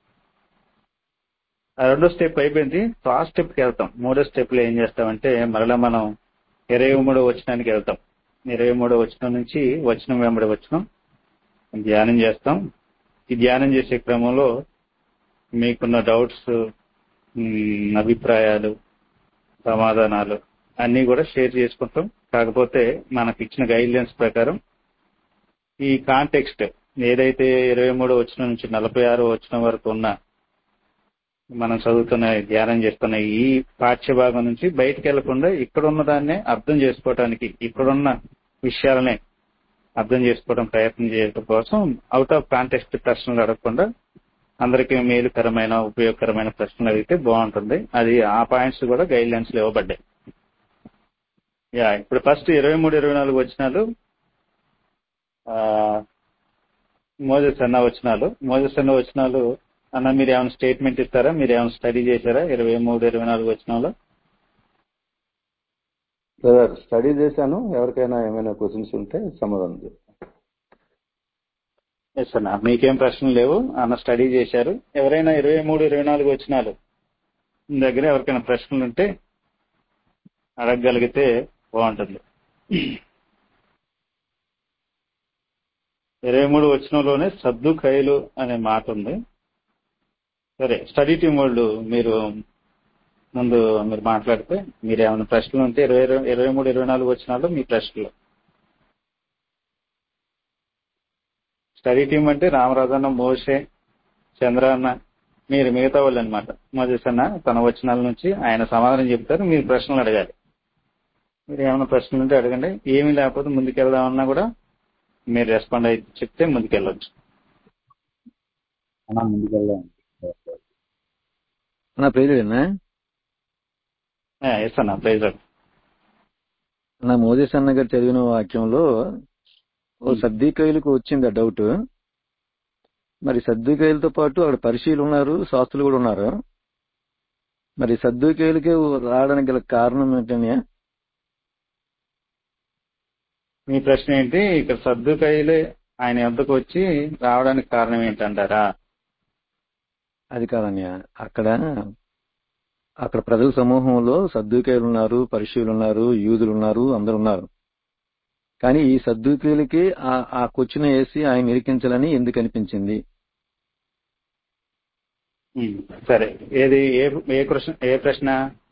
ఆ రెండో స్టెప్ అయిపోయింది ఫాస్ట్ స్టెప్ కి వెళ్తాం మూడో స్టెప్ లో ఏం చేస్తామంటే మరలా మనం ఇరవై మూడో వచనానికి వెళ్తాం ఇరవై మూడో వచనం నుంచి వచనం వెంబడి వచనం ధ్యానం చేస్తాం ఈ ధ్యానం చేసే క్రమంలో మీకున్న డౌట్స్ అభిప్రాయాలు సమాధానాలు అన్ని కూడా షేర్ చేసుకుంటాం కాకపోతే మనకు ఇచ్చిన గైడ్లైన్స్ ప్రకారం ఈ కాంటెక్స్ట్ ఏదైతే ఇరవై మూడో వచ్చిన నుంచి నలభై ఆరో వచ్చిన వరకు ఉన్న మనం చదువుతున్న ధ్యానం చేస్తున్న ఈ పాఠ్య భాగం నుంచి బయటికి వెళ్లకుండా ఇక్కడ ఉన్న దాన్నే అర్థం చేసుకోవటానికి ఇక్కడున్న విషయాలనే అర్థం చేసుకోవడం ప్రయత్నం చేయడం కోసం అవుట్ ఆఫ్ కాంటెక్స్ట్ ప్రశ్నలు అడగకుండా అందరికీ మేలుకరమైన ఉపయోగకరమైన ప్రశ్నలు అడిగితే బాగుంటుంది అది ఆ పాయింట్స్ కూడా గైడ్ లైన్స్ లో ఇవ్వబడ్డాయి యా ఇప్పుడు ఫస్ట్ ఇరవై మూడు ఇరవై నాలుగు వచ్చినాలు మోజస్ అన్న వచ్చినాలు మోజస్ అన్న వచ్చినాలు అన్న మీరు ఏమైనా స్టేట్మెంట్ ఇస్తారా మీరు ఏమైనా స్టడీ చేశారా ఇరవై మూడు ఇరవై నాలుగు వచ్చినాలో బ్రదర్ స్టడీ చేశాను ఎవరికైనా ఏమైనా క్వశ్చన్స్ ఉంటే సమాధానం చెప్తాను ఎస్ అన్న మీకేం ప్రశ్నలు లేవు అన్న స్టడీ చేశారు ఎవరైనా ఇరవై మూడు ఇరవై నాలుగు వచ్చినాలు మీ దగ్గర ఎవరికైనా ప్రశ్నలు ఉంటే అడగగలిగితే బాగుంటుంది ఇరవై మూడు వచనంలోనే సద్దు ఖైలు అనే మాట ఉంది సరే స్టడీ టీం వాళ్ళు మీరు ముందు మీరు మాట్లాడితే మీరు ఏమైనా ప్రశ్నలు ఉంటే ఇరవై ఇరవై మూడు ఇరవై నాలుగు వచ్చినాలు మీ ప్రశ్నలు స్టడీ టీం అంటే రామరాజన్న మోషే చంద్ర అన్న మీరు మిగతా వాళ్ళు అనమాట మోజెస్ అన్న తన వచనాల నుంచి ఆయన సమాధానం చెప్తారు మీరు ప్రశ్నలు అడగాలి మీరు ఏమైనా ప్రశ్నలు ఉంటే అడగండి ఏమీ లేకపోతే ముందుకెళ్దామన్నా కూడా మీరు రెస్పాండ్ అయితే చెప్తే ముందుకెళ్ళొచ్చు అన్నా ముందుకెళ్దాం నా ప్రేరుడేనా ఎస్ అన్న ప్రైజ్ నా మోదీస్ అన్న గారు చదివిన వాక్యంలో ఓ సర్దీకాయలకు వచ్చింది ఆ డౌట్ మరి సర్దీకాయలతో పాటు అక్కడ పరిశీలు ఉన్నారు శాస్త్రులు కూడా ఉన్నారు మరి సర్దీకాయలకే రావడానికి గల కారణం ఏంటనే మీ ప్రశ్న ఏంటి ఇక్కడ సర్దుకాయలే ఆయన ఎంతకు వచ్చి రావడానికి కారణం ఏంటంటారా అది కాదన్నయ్య అక్కడ అక్కడ ప్రజల సమూహంలో సర్దూకాయలు ఉన్నారు పరిశీలు ఉన్నారు యూదులు ఉన్నారు అందరు ఉన్నారు కానీ ఈ సర్దూకాయలకి ఆ- ఆ కొచ్చిన వేసి ఆయన ఇరికించాలని ఎందుకు అనిపించింది ఉమ్, సరే ఏది ఏ ఏ ప్రశ్న ఏ ప్రశ్న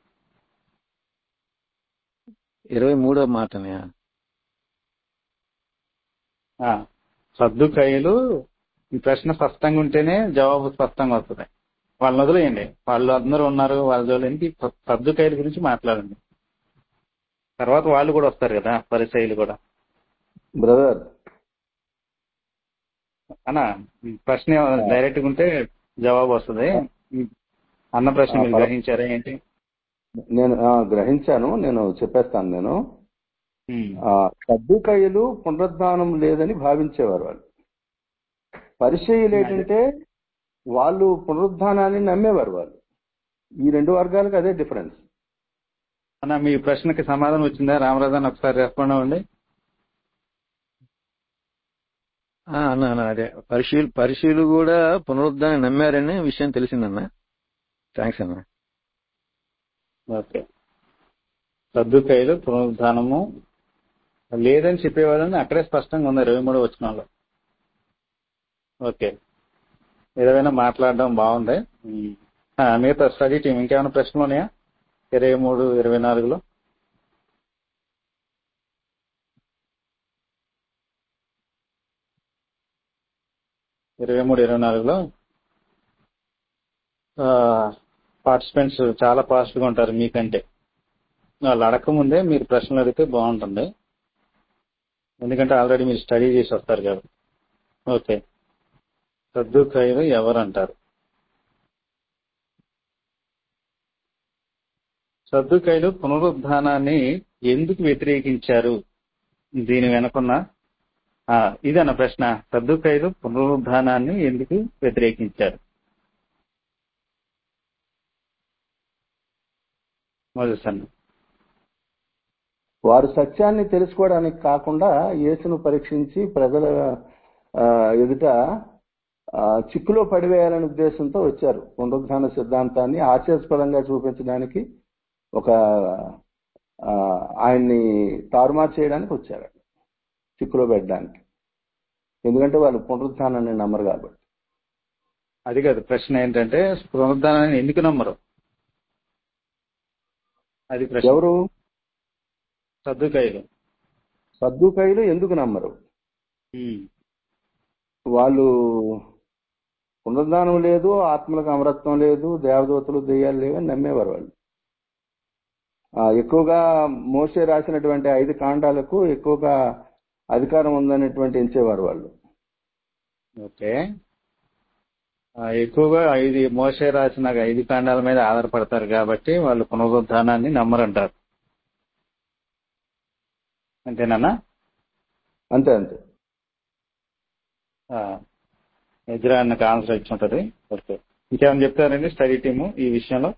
ఇరవై మూడో మాటనే ఆ, సర్దుకాయలు ఈ ప్రశ్న స్పష్టంగా ఉంటేనే జవాబు స్పష్టంగా వస్తుంది వాళ్ళని వదిలేయండి వాళ్ళు అందరూ ఉన్నారు వాళ్ళ జోలికి సర్దుకాయల గురించి మాట్లాడండి తర్వాత వాళ్ళు కూడా వస్తారు కదా పరిచయులు కూడా బ్రదర్ అన్న ఈ ప్రశ్న డైరెక్ట్ గా ఉంటే జవాబు వస్తుంది అన్న ప్రశ్న మీరు గ్రహించారా ఏంటి నేను ఆ, గ్రహించాను నేను చెప్పేస్తాను నేను ఉమ్, ఆ, సద్దుకయ్యలు పునరుద్ధానం లేదని భావించేవారు వాళ్ళు పరిచయులు ఏంటంటే వాళ్ళు పునరుద్ధానాన్ని నమ్మేవారు వాళ్ళు ఈ రెండు వర్గాలకు అదే డిఫరెన్స్ అన్న మీ ప్రశ్నకి సమాధానం వచ్చిందా రామరాజన్ ఒకసారి రెస్పాండ్ అవ్వండి ఆ, అన్న అన్న అదే పరిశీలు పరిశీలు కూడా పునరుద్ధాన్ని నమ్మారనే విషయం తెలిసిందన్న థ్యాంక్స్ అన్న ఓకే సర్దుకాయలు పునరుద్ధానము లేదని చెప్పేవాళ్ళని అక్కడే స్పష్టంగా ఉంది ఇరవై మూడు వచ్చినాల్లో ఓకే ఏదైనా మాట్లాడడం బాగుంది ఉమ్. ఆ, మిగతా స్టడీ టీం ఇంకేమైనా ప్రశ్నలు ఉన్నాయా ఇరవై మూడు ఇరవై నాలుగులో ఇరవై మూడు ఇరవై నాలుగులో పార్టిసిపెంట్స్ చాలా ఫాస్ట్ గా ఉంటారు మీకంటే వాళ్ళు అడగకముందే మీరు ప్రశ్నలు అడిగితే బాగుంటుంది ఎందుకంటే ఆల్రెడీ మీరు స్టడీ చేసి వస్తారు కదా ఓకే సద్దుకాయలు ఎవరు అంటారు సద్దుకాయలు పునరుద్ధానాన్ని ఎందుకు వ్యతిరేకించారు దీని వెనుకున్న ఆ, ఇదన్న ప్రశ్న సద్దుకాయలు పునరుద్ధానాన్ని ఎందుకు వ్యతిరేకించారు మొదటి వారు సత్యాన్ని తెలుసుకోవడానికి కాకుండా యేసును పరీక్షించి ప్రజల ఆ, ఎదుట ఆ, చిక్కులో పడివేయాలనే ఉద్దేశంతో వచ్చారు పునరుద్ధాన సిద్ధాంతాన్ని హాస్యాస్పదంగా చూపించడానికి ఒక ఆ, ఆయన్ని తారుమారు చేయడానికి వచ్చారు చిక్కులో పెట్టడానికి ఎందుకంటే వాళ్ళు పునరుద్ధానాన్ని నమ్మరు కాబట్టి అది కాదు ప్రశ్న ఏంటంటే పునరుద్ధానాన్ని ఎందుకు నమ్మరు అది ప్రశ్న ఎవరు సర్దుకాయలు సద్దుకైలు ఎందుకు నమ్మరు ఉమ్. వాళ్ళు పునరుద్ధానం లేదు ఆత్మలకు అమరత్వం లేదు దేవదూతలు దెయ్యాలు లేవని నమ్మేవారు వాళ్ళు ఆ, ఎక్కువగా మోసే రాసినటువంటి ఐదు కాండాలకు ఎక్కువగా అధికారం ఉందనేటువంటి ఎంచేవారు వాళ్ళు ఓకే ఆ, ఎక్కువగా ఐదు మోసే రాసిన ఐదు కాండాల మీద ఆధారపడతారు కాబట్టి వాళ్ళు పునరుద్ధానాన్ని నమ్మరంటారు అంతేనా అంతే అంతే ఎదురా అన్నకు ఆన్సర్ ఇచ్చి ఉంటది ఓకే ఇంకేమైనా చెప్తారండి స్టడీ టీము ఈ విషయంలో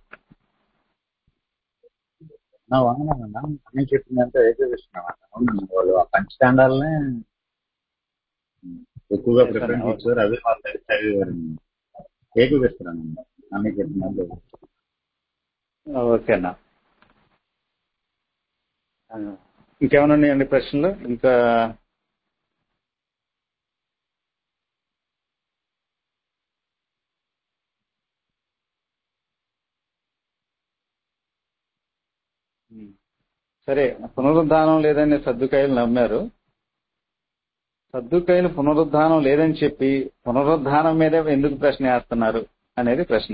నా వందనమన్నా అన్నీ చెప్పిందంటే ఏకీపిస్తున్నాను అవును వాళ్ళు ఆ పంచకాండాలనే ఎక్కువగా ప్రిఫరెన్స్ ఇచ్చారు అవి వాళ్ళ దగ్గర చదివేవారు ఏకీపిస్తున్నాను అన్నీ చెప్పిందంటే ఓకేనా ఆ, ఇంకేమైనా ఉన్నాయండి ప్రశ్నలు ఇంకా ఉమ్. సరే పునరుద్ధానం లేదని సర్దుకాయలు నమ్మారు సర్దుకాయలు పునరుద్ధానం లేదని చెప్పి పునరుద్ధానం మీదే ఎందుకు ప్రశ్న వేస్తున్నారు అనేది ప్రశ్న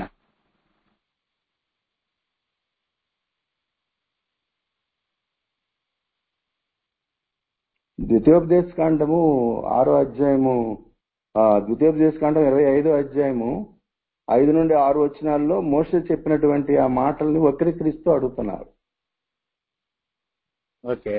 ద్వితీయోపదేశ కాండము ఆరో అధ్యాయము ఆ, ద్వితీయోపదేశ కాండం ఇరవై ఐదో అధ్యాయము ఐదు నుండి ఆరు వచనాల్లో మోసే చెప్పినటువంటి ఆ మాటల్ని వక్రీకరిస్తూ అడుగుతున్నారు ఓకే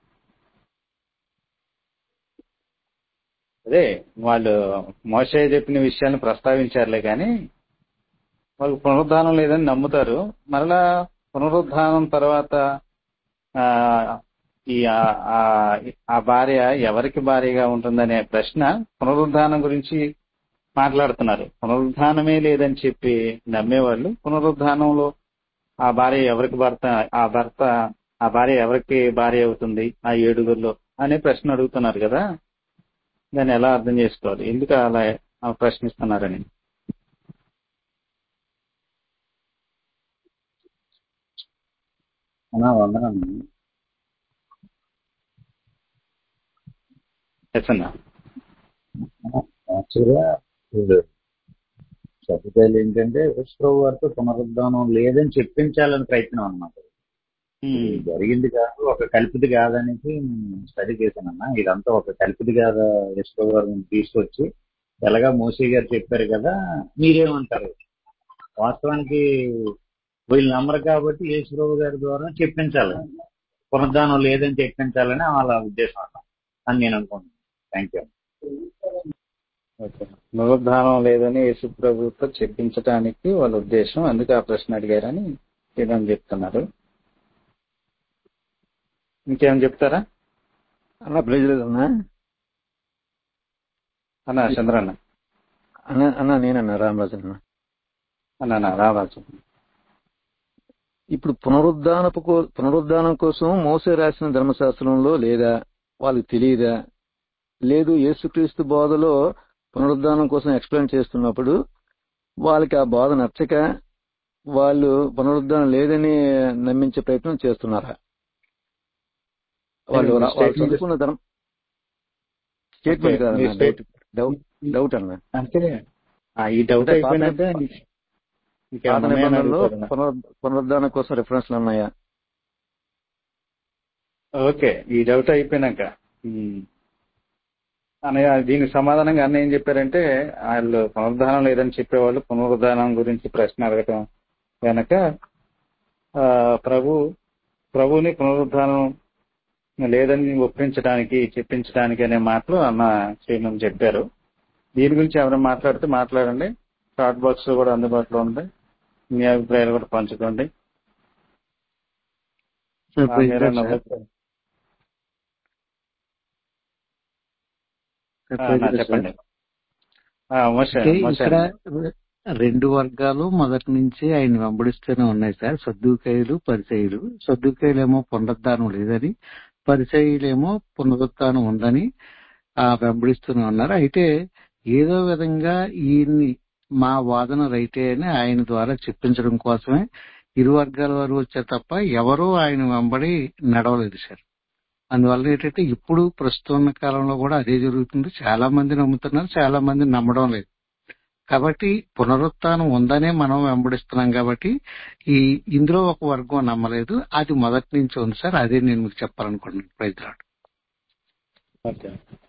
అదే వాళ్ళు మోసే చెప్పిన విషయాన్ని ప్రస్తావించారులే కానీ వాళ్ళు పునరుద్ధానం లేదని నమ్ముతారు మరలా పునరుద్ధానం తర్వాత ఆ, ఈ ఆ- ఆ- ఆ భార్య ఎవరికి భార్యగా ఉంటుందనే ప్రశ్న పునరుద్ధానం గురించి మాట్లాడుతున్నారు పునరుద్ధానమే లేదని చెప్పి నమ్మేవాళ్ళు పునరుద్ధానంలో ఆ భార్య ఎవరికి భర్త ఆ భర్త ఆ భార్య ఎవరికి భార్య అవుతుంది ఆ ఏడుగురిలో అనే ప్రశ్న అడుగుతున్నారు కదా దాన్ని ఎలా అర్థం చేసుకోవాలి ఎందుకు అలా ఆ ప్రశ్నిస్తున్నారని అన్నా వందనం ఎస్ అన్నా యాక్చువల్గా ఇది సభ్యులు ఏంటంటే విశ్వరావు గారితో పునరుద్ధానం లేదని చెప్పించాలని ప్రయత్నం అన్నమాట ఇది జరిగింది కాదు ఒక కల్పిత కాదనేసి స్టడీ చేశానన్న ఇదంతా ఒక కల్పిత కాద విశ్వరావు గారిని తీసుకొచ్చి ఎలాగా మోసీ గారు చెప్పారు కదా మీరేమంటారు వాస్తవానికి వీళ్ళు నమ్మరు కాబట్టి యేసురావు గారి ద్వారా చెప్పించాలి పునరుద్ధానం లేదని చెప్పించాలని వాళ్ళ ఉద్దేశం అన్న అని నేను అనుకుంటున్నాను థ్యాంక్ యూ ఓకే పునరుద్ధానం లేదని యేసు ప్రభుత్వం చెప్పించడానికి వాళ్ళ ఉద్దేశం అందుకే ఆ ప్రశ్న అడిగారని ఇదని చెప్తున్నారు ఇంకేం చెప్తారా అన్న ప్రైజ్ లేదన్నా అన్న చంద్రన్న అన్న అన్న నేనన్నా రామరాజు అన్న అన్న రారాజు ఇప్పుడు పునరుద్ధానపు కో- పునరుద్ధానం కోసం మోసే రాసిన ధర్మశాస్త్రంలో లేదా వాళ్ళకి తెలియదా లేదు యేసుక్రీస్తు బోధలో పునరుద్ధానం కోసం ఎక్స్ప్లెయిన్ చేస్తున్నప్పుడు వాళ్ళకి ఆ బోధ నచ్చక వాళ్ళు పునరుద్ధానం లేదని నమ్మించే ప్రయత్నం చేస్తున్నారా వాళ్ళు మీ రా- వాళ్ళు statement- చదువుకున్న ధర్మ స్టేట్మెంట్ Okay, కాదన్న మీ డౌట్ state- డౌట్ డౌట్ అన్న అంటే ఆ, ఈ డౌట్ అంటే పాత అయిపోయినాక నిబ- పాత ఇంకేమన్నా ఉన్నాయని నిబంధనలో అడుగుతారు పునరు- పునరుద్ధానం కోసం రిఫరెన్స్లు ఉన్నాయా ఓకే ఈ డౌట్ అయిపోయినాక ఉమ్, అన్నయ్య దీనికి సమాధానంగా అన్న ఏం చెప్పారంటే వాళ్ళు పునరుద్ధానం లేదని చెప్పేవాళ్ళు పునరుద్ధానం గురించి ప్రశ్న అడగటం వెనక ఆ, ప్రభు ప్రభుని పునరుద్ధానం లేదని ఒప్పించడానికి చెప్పించడానికి అనే మాటలు అన్న శ్రీను చెప్పారు దీని గురించి ఎవరైనా మాట్లాడితే మాట్లాడండి చాట్ బాక్స్ కూడా అందుబాటులో ఉంది మీ అభిప్రాయాలు కూడా పంచుకోండి సార్ ఆ, ప్రైజ్ మీరేమన్నా లార్డ్ సార్. అభిప్రాయం- సార్ ఆ, ప్రైజ్ నా లార్డ్ చెప్పండి సార్. ఆ, మోసే అంటే మోసే ఇక్కడ అన్న. రెండు వర్గాలు మొదటి నుంచి ఆయన వెంబడిస్తూనే ఉన్నాయి సార్ సద్దుకాయలు పరిచయులు సద్దుకాయలేమో పునరుద్ధానం లేదని పరిచయులేమో పునరుద్ధానం ఉందని ఆ వెంబడిస్తూనే ఉన్నారు అయితే ఏదో విధంగా ఈయన్ని మా వాదన రైతే అని ఆయన ద్వారా చెప్పించడం కోసమే ఇరు వర్గాల వారు వచ్చారు తప్ప ఎవరూ ఆయన వెంబడి నడవలేదు సార్ అందువల్ల ఏంటంటే ఇప్పుడు ప్రస్తుతం ఉన్న కాలంలో కూడా అదే జరుగుతుంది చాలా మంది నమ్ముతున్నారు చాలా మంది నమ్మడం లేదు కాబట్టి పునరుత్థానం ఉందనే మనం వెంబడిస్తున్నాం కాబట్టి ఈ ఇందులో ఒక వర్గం నమ్మలేదు అది మొదటి నుంచి ఉంది సార్ అదే నేను మీకు చెప్పాలనుకుంటున్నాను ప్రైజ్ లార్డ్ ఓకే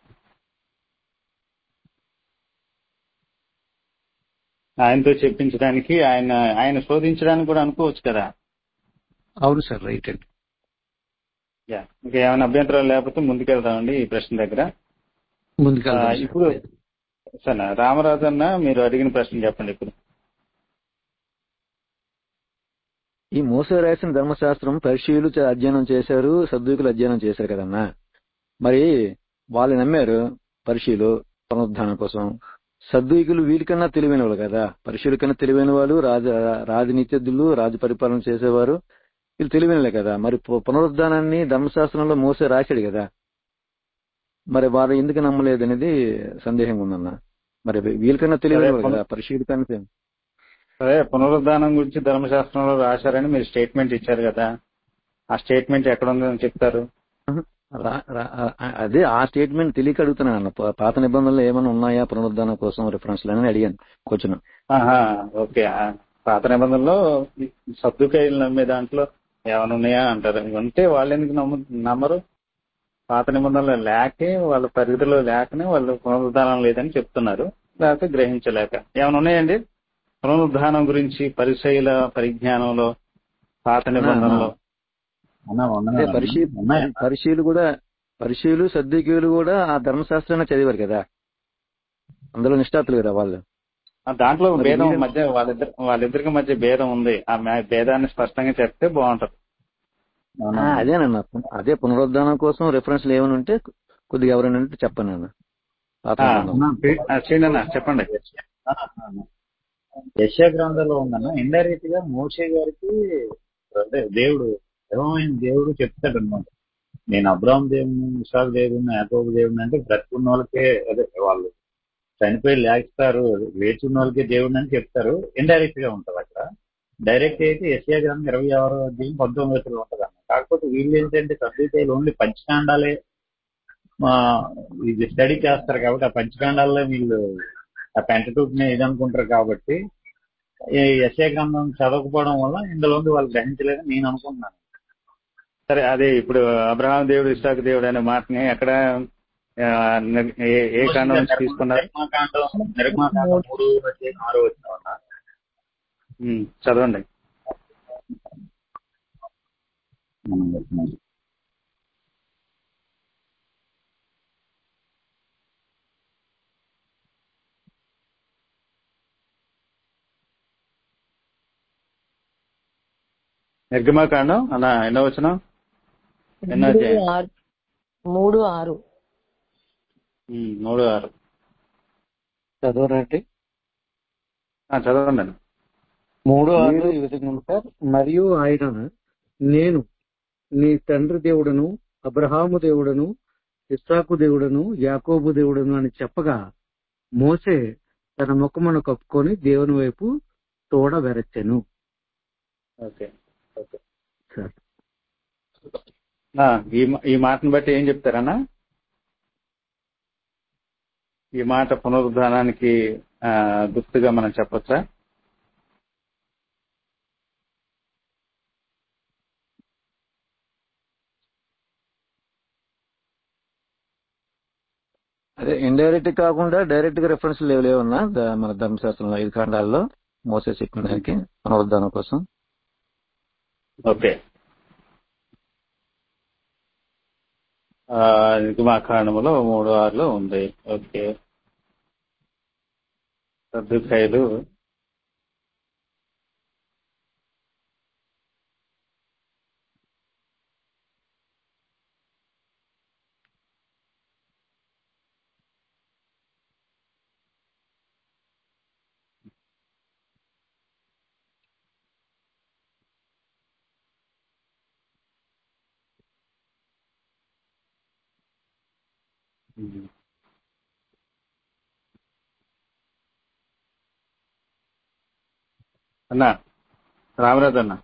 ఆయనతో చెప్పించడానికి ఆయన ఆయన శోధించడానికి కూడా అనుకోవచ్చు కదా అవును సార్ రైట్ అండి యా ఇంకా ఏమైనా అభ్యంతరాలు లేకపోతే ముందుకెళ్దామండి ఈ ప్రశ్న దగ్గర ఆ, ముందుకెళ్దాం సార్ ఇప్పుడు సరే రామరాజు అన్న మీరు అడిగిన ప్రశ్న చెప్పండి ఇప్పుడు ఈ మోసే రాసిన ధర్మశాస్త్రం పరిశీలు చ- అధ్యయనం చేశారు సద్దుకులు అధ్యయనం చేశారు కదన్నా మరి వాళ్ళు నమ్మారు పరిశీలు పునరుద్ధానం కోసం సద్దుకులు వీరికన్నా తెలివైన వాళ్ళు కదా పరిశీల కన్నా తెలివైన వాళ్ళు రాజ రాజనీతిజ్ఞులు రాజ పరిపాలన చేసేవారు వీళ్ళు తెలివైనలే కదా మరి పు- పునరుద్ధానాన్ని ధర్మశాస్త్రంలో మోసే రాశాడు కదా మరి వారు ఎందుకు నమ్మలేదు అనేది సందేహంగా ఉందన్న మరి వీళ్ళకన్నా తెలివైన వాళ్ళు కదా పరిశీలి కన్నా తెలి- సరే పునరుద్ధానం గురించి ధర్మశాస్త్రంలో రాశారని మీరు స్టేట్మెంట్ ఇచ్చారు కదా ఆ స్టేట్మెంట్ ఎక్కడ ఉందని చెప్తారు రా- రా- ఆ- అదే ఆ స్టేట్మెంట్ తెలియక అడుగుతున్నాను అన్న పా- పాత నిబంధనలు ఏమైనా ఉన్నాయా పునరుద్ధానం కోసం రిఫరెన్స్ అని అడిగాను క్వశ్చన్ ఆహా ఓకే ఆ, పాత నిబంధనలో ఈ సర్దుకాయలు నమ్మే దాంట్లో ఏమైనా ఉన్నాయా అంటారు ఉంటే వాళ్ళు ఎందుకు నమ్ము నమ్మరు పాత నిబంధనలు లేకే వాళ్ళ పరిధిలో లేకనే వాళ్ళు పునరుద్ధానం లేదని చెప్తున్నారు లేకపోతే గ్రహించలేక ఏమైనా ఉన్నాయండి పునరుద్ధానం గురించి పరిశైల పరిజ్ఞానంలో పాత నిబంధనలో అదే పరిశీ పరిశీలు కూడా పరిశీలు సద్దికీయులు కూడా ఆ ధర్మశాస్త్రాన్ని చదివారు కదా అందులో నిష్ఠాతులు కదా వాళ్ళు ఆ దాంట్లో మరి భేదం వీళ్ళు- మధ్య వాళ్ళిద్దరి వాళ్ళిద్దరికి మధ్య భేదం ఉంది ఆ మే- భేదాన్ని స్పష్టంగా చెప్తే బాగుంటది ఆ, అదేనన్న అదే పునరుద్ధానం కోసం రిఫరెన్స్లు ఏమైనా ఉంటే కొద్దిగా ఎవరైనా ఉంటే చెప్పండి అన్న పాత ఆ, నిబంధనలు. ఆ, శ్రీనన్న చెప్పండి యశా గ్రంథంలో ఉందన్న ఇండైరెక్ట్ గా మోసే గారికి అదే దేవుడు ఏమైన దేవుడు చెప్తాడు అనమాట నేను అబ్రాహం దేవుని ఇసాక్ దేవుని యాకోబు దేవుని అంటే బ్రతుకున్న వాళ్ళకే అదే వాళ్ళు చనిపోయి లేస్తారు వేచున్న వాళ్ళకే దేవుడిని అని చెప్తారు ఇండైరెక్ట్ గా ఉంటది అక్కడ డైరెక్ట్ అయితే ఎస్ఏ గ్రంథం ఇరవై ఆరో అధ్యాయం పంతొమ్మిది వచ్చిన ఉంటది అన్న కాకపోతే వీళ్ళు ఏంటంటే సబ్జెక్ట్ ఓన్లీ పంచకాండాలే మా ఇది స్టడీ చేస్తారు కాబట్టి ఆ పంచకాండాల్లో వీళ్ళు ఆ పెంటటూప్ ని ఇది అనుకుంటారు కాబట్టి ఈ ఎస్ఏ గ్రంథం చదవకపోవడం వల్ల ఇందులో వాళ్ళు గ్రహించలేదని నేను అనుకుంటున్నాను సరే అదే ఇప్పుడు అబ్రహాం దేవుడు ఇస్సాకు దేవుడు అనే మాటని ఎక్కడ ఆ, ని- ఏ- ఏ కాండం నుంచి తీసుకున్నారు నిర్మాకాండం నిర్మాకాండం మూడు అధ్యాయం ఆరో వచ్చిన వల్ల ఉమ్, చదవండి మనం చెప్తున్నాం. నిర్గమాకాండం అలా ఎన్నో వచ్చిన ఎన్నో మూడు అధ్యాయం ఆరు మూడు ఆరు ఉమ్, మూడు ఆరు చదవరండి ఆ, చదవండి అన్న. మూడో ఆరు ఈ విధంగా ఉంది సార్ మరియు ఆయన నేను నీ తండ్రి దేవుడను అబ్రహాము దేవుడను ఇస్సాకు దేవుడను యాకోబు దేవుడను అని చెప్పగా మోసే తన ముఖమును కప్పుకొని దేవుని వైపు తోడ వెరచెను ఓకే ఓకే సార్ ఆ, ఈ మా- ఈ మాటను బట్టి ఏం చెప్తారన్నా ఈ మాట పునరుద్ధానానికి ఆ, గుర్తుగా మనం చెప్పొచ్చా అదే ఇండైరెక్ట్ కాకుండా డైరెక్ట్ గా రెఫరెన్స్ లేవు లేవన్నా ద- మన ధర్మశాస్త్రంలో ఐదు ఖండాల్లో మోసే చెప్పిన దానికి పునరుద్ధానం కోసం ఓకే ఆ, నిర్గమాకాండములో మూడు ఆరులో ఉంది ఓకే సర్దుకాయలు ఉమ్. అన్నా రామరాజు అన్న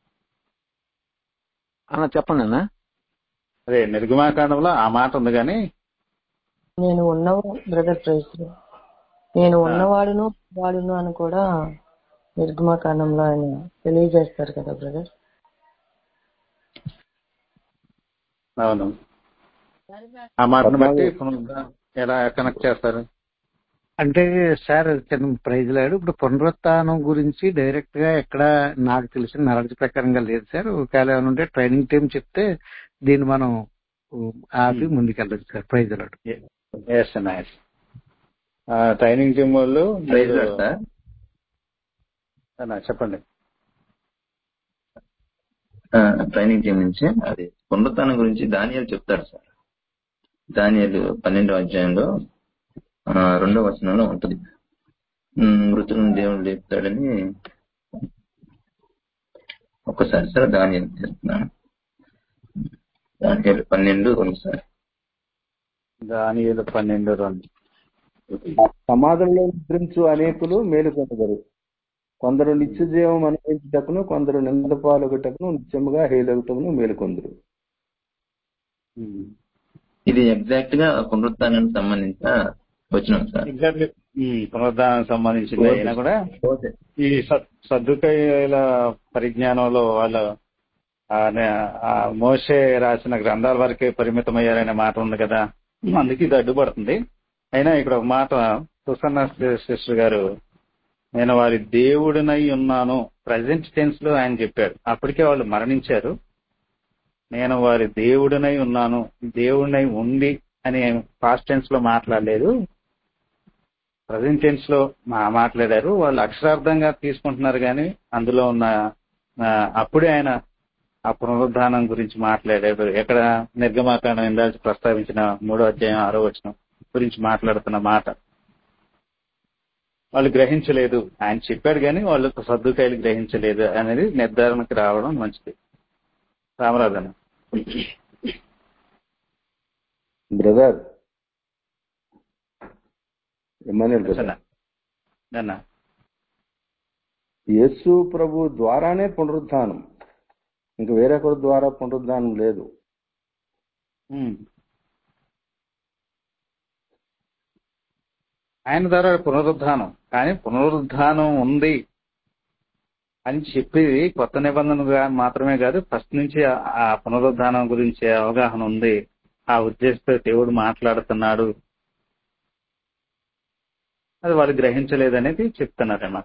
అన్న చెప్పండి అన్న అదే నిర్గమాకాండంలో ఆ మాట ఉంది కానీ నేను ఉన్నవాడు బ్రదర్ ప్రైజ్ నేను ఉన్నవాడును వాడును అని కూడా నిర్గమకాండంలో ఆయన తెలియజేస్తారు కదా బ్రదర్ అవును ఆ మాటను బట్టి పునరుద్ధరణ ఎలా కనెక్ట్ చేస్తారు అంటే సార్ చిన్న ప్రైజ్ లాడు ఇప్పుడు పునరుత్థానం గురించి డైరెక్ట్ గా ఎక్కడ నాకు తెలిసిన నాలెడ్జ్ ప్రకారంగా లేదు సార్ ఒకవేళ ఏమైనా ఉంటే ట్రైనింగ్ టీం చెప్తే దీన్ని మనం ఉ, ఆపి ముందుకెళ్ళచ్చు sir praise lord yes nice training team వాళ్ళు ప్రైజ్ లార్డ్ సార్ అన్నా, చెప్పండి ట్రైనింగ్ టీం నుంచి అది పునరుత్థానం గురించి దానియాలు చెప్తారు సార్ దానియాలు పన్నెండో అధ్యాయంలో ఆ, రెండో వచనంలో ఉంటుంది ఉమ్, మృతులను దేవుడు లేపుతాడని ఒక్కసారి సార్ దానియాలు చేస్తున్నాను దానియాలు పన్నెండు రెండు సార్ దాని ఏదో పన్నెండు రెండు సమాధులలో నిద్రించు అనేకులు మేలుకొనగరు కొందరు నిత్య జీవం అనుభవించుటకును కొందరు నింద పాలుగుటకును నిత్యముగా హేలగుటకును మేలుకొందరు ఉమ్. ఇది ఎగ్జాక్ట్ గా పునరుత్థానానికి సంబంధించిన వచనం సార్ ఎగ్జాక్ట్లీ ఈ పునరుద్ధానానికి సంబంధించింది అయినా కూడా ఈ సద్- సద్దుకాయల పరిజ్ఞానంలో వాళ్ళు ఆ నే- ఆ మోసే రాసిన గ్రంథాల వరకే పరిమితమయ్యారనే మాట ఉంది కదా అందుకే ఇది అడ్డుపడుతుంది అయినా ఇక్కడ ఒక మాట సుసన్న సిస్టర్ గారు నేను వారి దేవుడినై ఉన్నాను ప్రజెంట్ టెన్స్ లో ఆయన చెప్పాడు అప్పటికే వాళ్ళు మరణించారు నేను వారి దేవుడినై ఉన్నాను దేవుడినై ఉంది అని పాస్ట్ టెన్స్ లో మాట్లాడలేదు ప్రజెంట్ టెన్స్ లో మా మాట్లాడారు వాళ్ళు అక్షరార్థంగా తీసుకుంటున్నారు కానీ అందులో ఉన్న ఆ, అప్పుడే ఆయన ఆ పునరుద్ధానం గురించి మాట్లాడాడు ఎక్కడ నిర్గమాకాండం ఇందాక ప్రస్తావించిన మూడో అధ్యాయం ఆరో వచనం గురించి మాట్లాడుతున్న మాట వాళ్ళు గ్రహించలేదు ఆయన చెప్పాడు కానీ వాళ్ళు సర్దుకాయలు గ్రహించలేదు అనేది నిర్ధారణకు రావడం మంచిది రామరాజన్ బ్రదర్ ఎమ్మాన్యుల్ బ్రదర్ అన్న యేసు ప్రభు ద్వారానే పునరుద్ధానం ఇంక వేరొకరి ద్వారా పునరుద్ధానం లేదు ఉమ్. ఆయన ద్వారా పునరుద్ధానం కానీ పునరుద్ధానం ఉంది అని చెప్పేది కొత్త నిబంధనగా మాత్రమే కాదు ఫస్ట్ నుంచి ఆ- ఆ పునరుద్ధానం గురించి అవగాహన ఉంది ఆ ఉద్దేశంతో దేవుడు మాట్లాడుతున్నాడు అది వాళ్ళు గ్రహించలేదనేది చెప్తున్నారు అన్నమాట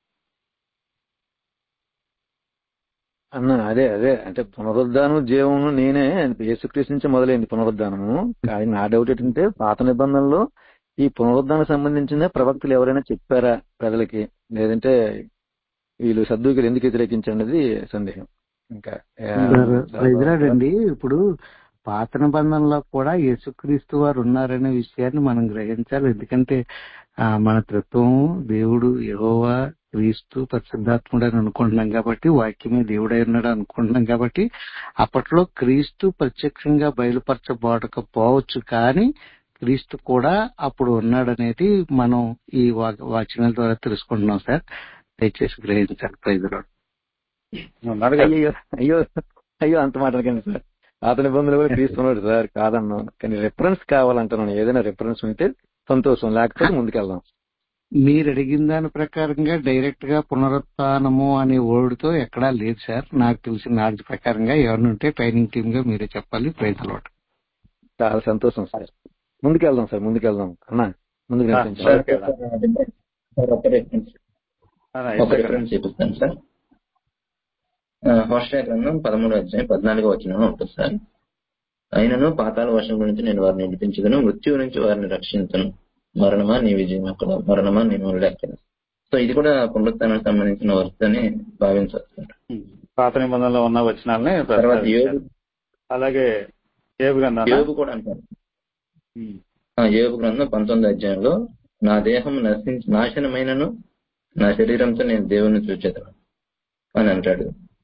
అన్న అదే అదే అంటే పునరుద్ధానం జీవము నేనే యేసుక్రీస్తు నుంచి మొదలైంది పునరుద్ధానము కానీ నా డౌట్ ఏంటంటే పాత నిబంధనలో ఈ పునరుద్ధానం సంబంధించిన ప్రవక్తలు ఎవరైనా చెప్పారా ప్రజలకి లేదంటే వీళ్ళు సద్దుకులు ఎందుకు వ్యతిరేకించండి సందేహం ఇంకా ఆ, సార్ ప్రైజ్లాడ్ అండి ఇప్పుడు పాత నిబంధనలో కూడా యేసుక్రీస్తు వారు ఉన్నారనే విషయాన్ని మనం గ్రహించాలి ఎందుకంటే ఆ, మన తత్వం దేవుడు యెహోవా క్రీస్తు పరిశుద్ధాత్ముడు అని అనుకుంటున్నాం కాబట్టి వాక్యమే దేవుడై ఉన్నాడు అనుకుంటున్నాం కాబట్టి అప్పట్లో క్రీస్తు ప్రత్యక్షంగా బయలుపరచబడకపోవచ్చు కానీ క్రీస్తు కూడా అప్పుడు ఉన్నాడనేది మనం ఈ వా- వాక్యాల ద్వారా తెలుసుకుంటున్నాం సార్ దయచేసి గ్రహించాలి ప్రైజ్లాడ్ ఉన్నాడు కదా అయ్యో అయ్యో అయ్యో అంత మాట్లాడకండి సార్ పాత నిబంధనలు కూడా తీసుకున్నాడు సార్ కాదన్నాను కానీ రెఫరెన్స్ కావాలంటున్నాను ఏదైనా రెఫరెన్స్ ఉంటే సంతోషం లేకపోతే ముందుకెళ్దాం మీరు అడిగిన దాని ప్రకారంగా డైరెక్ట్ గా పునరుత్నము అనే వర్డ్ తో ఎక్కడా లేదు సార్ నాకు తెలిసిన నాలెడ్జ్ ప్రకారంగా ఎవరిని ఉంటే ట్రైనింగ్ టీమ్ గా మీరే చెప్పాలి ప్రైజ్ అలాట్ చాలా సంతోషం సార్ ముందుకెళ్దాం సార్ ముందుకెళ్దాం అన్నా ముందుకు ఆ, నడిపించండి సార్ సార్ ఒక్క రిఫరెన్స్ అన్న, ఒక ఇస్తాను. రిఫరెన్స్ చూపిస్తాను సార్ హోస్టల్ గ్రంథం పదమూడు అధ్యాయం పద్నాలుగో వచ్చిన ఉంటుంది సార్ అయినను పాతాల వర్షం గురించి నేను వారిని నడిపించదును మృత్యువు నుంచి వారిని రక్షించను మరణమా నీ విజయం అక్కడ మరణమా నీ మురళి అక్కడ సో ఇది కూడా పునరుత్థానానికి సంబంధించిన వర్త్ అని భావించవచ్చు సార్ పాత నిబంధనలో ఉన్న వచనాలని తర్వాత ప్రస్తావించారు. యోగు అలాగే ఏబు గ్రంథానా? యోగు కూడా అంటారు ఉమ్. ఆ యోగు గ్రంథం పంతొమ్మిది అధ్యాయంలో నా దేహం నశించి నాశనమైనను నా శరీరంతో నేను దేవుని చూచేదను అని అంటాడు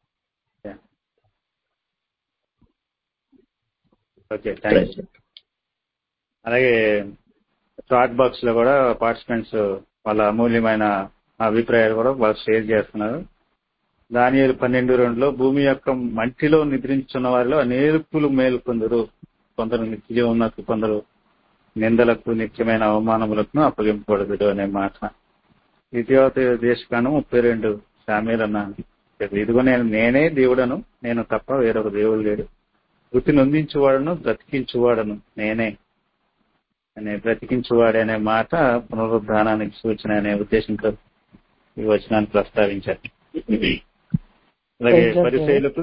ఓకే థ్యాంక్ యూ అలాగే చాట్ బాక్స్ లో కూడా పార్టిసిపెంట్స్ వాళ్ళ అమూల్యమైన అభిప్రాయాలు కూడా వాళ్ళు షేర్ చేస్తున్నారు దానియేలు పన్నెండు రెండులో భూమి యొక్క మంటిలో నిద్రించున్న వారిలో అనేకులు మేలు కొందరు కొందరు నిత్య ఉన్నట్టు కొందరు నిందలకు నిత్యమైన అవమానములకు అప్పగింపబడదు అనే మాట ఇటీవల దేశకాండం ముప్పై రెండు సామీర్ అన్న ఇదిగో నేను నేనే దేవుడను నేను తప్ప వేరొక దేవుడు లేడు వృత్తి నొందించువాడను బ్రతికించువాడను నేనే అనే బ్రతికించువాడే అనే మాట పునరుద్ధానానికి సూచన అనే ఉద్దేశంతో ఈ వచనాన్ని ప్రస్తావించారు అలాగే Praise the Lord. పరిశైలకు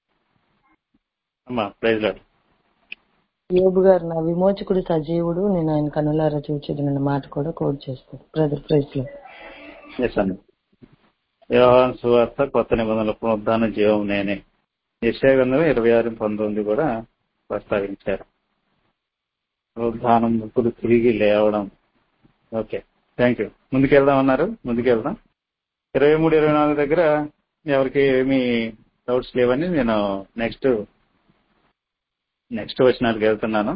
అమ్మా ప్రైజ్ లాడ్ యోబు గారు నా విమోచకుడు సజీవుడు నేను ఆయన కనులారా చూచేదన్న మాట కూడా కోట్ చేస్తారు బ్రదర్ ప్రైజ్ లో ఎస్ అన్న వ్యవహారం సువార్త కొత్త నిబంధనల పునరుద్ధాన జీవం నేనే యశాగంధం ఇరవై ఆరు పంతొమ్మిది కూడా ప్రస్తావించారు పునరుద్ధానం ఇప్పుడు తిరిగి లేవడం ఓకే థ్యాంక్ యూ ముందుకెళ్దాం అన్నారు ముందుకెళ్దాం ఇరవై మూడు ఇరవై నాలుగు దగ్గర ఎవరికి ఏమీ డౌట్స్ లేవని నేను నెక్స్ట్ నెక్స్ట్ వచ్చినానికి వెళ్తున్నాను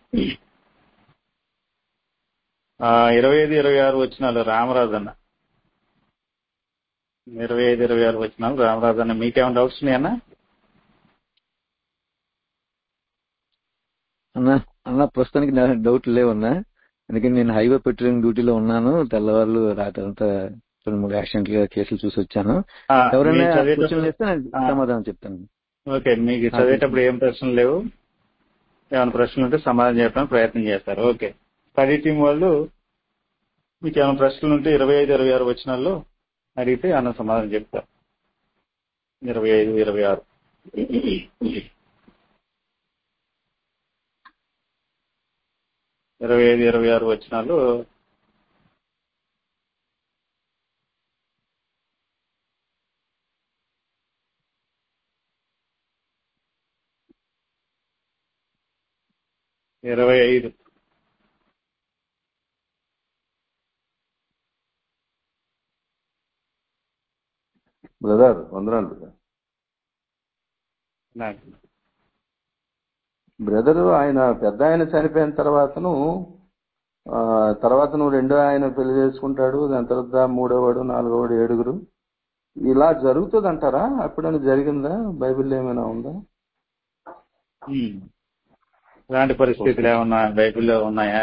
ఆ, ఇరవై ఐదు ఇరవై ఆరు వచ్చినాలు రామరాజు అన్న ఇరవై ఐదు ఇరవై ఆరు వచ్చినాలు రామరాజు అన్న మీకేమైనా డౌట్స్ ఉన్నాయన్నా అన్న అన్న ప్రస్తుతానికి నా డౌట్ లేవన్నా ఎందుకంటే నేను హైవే పెట్రోలింగ్ డ్యూటీలో ఉన్నాను తెల్లవారులు రాత్రంతా రెండు మూడు యాక్సిడెంట్ కేసులు చూసి వచ్చాను ఆ, ఎవరైనా మీరు చదివేటప్పుడు- క్వశ్చన్ వేస్తే నేను ఆ. సమాధానం చెప్తాను ఓకే మీకు చదివేటప్పుడు ఏం ప్రశ్నలు లేవు ఏమైనా ప్రశ్నలు ఉంటే సమాధానం చెప్పడానికి ప్రయత్నం చేస్తారు ఓకే స్టడీ టీం వాళ్ళు మీకు ఏమైనా ప్రశ్నలు ఉంటే ఇరవై ఐదు ఇరవై ఆరు వచ్చినాల్లో అడిగితే అన్న సమాధానం చెప్తారు ఇరవై ఐదు ఇరవై ఆరు ఇరవై ఐదు ఇరవై ఆరు వచ్చినాలు ఇరవై ఐదు బ్రదర్ వందనాలు బ్రదర్ నాకు బ్రదరు ఆయన పెద్ద ఆయన చనిపోయిన తర్వాతను ఆ, తర్వాత నువ్వు రెండో ఆయన పెళ్లి చేసుకుంటాడు దాని తర్వాత మూడోవాడు నాలుగోవాడు ఏడుగురు ఇలా జరుగుతుంది అంటారా అప్పుడైనా జరిగిందా బైబిల్లో ఏమైనా ఉందా ఉమ్. ఇలాంటి పరిస్థితులు ఏమన్నా బైబిల్లో ఉన్నాయా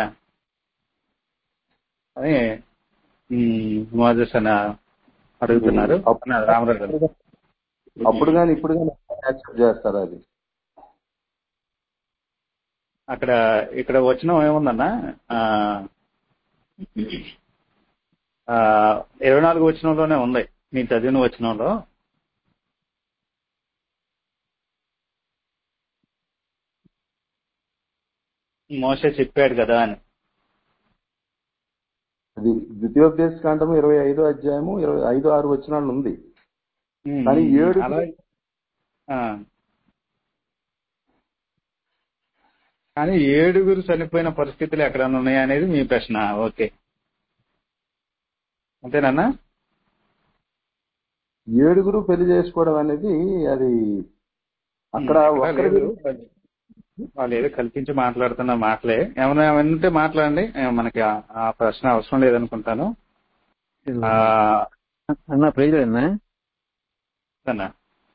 అని ఉమ్, మోజెస్ అని అడుగుతున్నారు అన్నారు రామరాజు గారు. అప్పుడు కానీ ఇప్పుడు కానీ యాక్సెప్ట్ చేస్తారా అది అక్కడ ఇక్కడ వచ్చిన ఏముందన్నా ఆ, ఆ, ఇరవై నాలుగు వచనంలోనే ఉంది నీ చదివిన వచనంలో మోసే చెప్పాడు కదా అని అది ద్వితీయోపదేశ కాండము ఇరవై ఐదో అధ్యాయము ఇరవై ఐదు ఆరు వచనాలు ఉంది ఉమ్, కానీ ఏడు అలా ఆ. కానీ ఏడుగురు చనిపోయిన పరిస్థితులు ఎక్కడన్నా ఉన్నాయా అనేది మీ ప్రశ్న ఓకే అంతేనన్నా ఏడుగురు పెళ్లి చేసుకోవడం అనేది అది అక్కడ ఎక్కడా ఒక్కరి లేదు. వాళ్ళు ఏదో కల్పించి మాట్లాడుతున్న మాటలే ఏమైనా ఏమైనా ఉంటే మాట్లాడండి ఏ, మనకి ఆ- ఆ ప్రశ్న అవసరం లేదనుకుంటాను ఆ, అన్న ప్రైజ్ అన్నా అన్నా.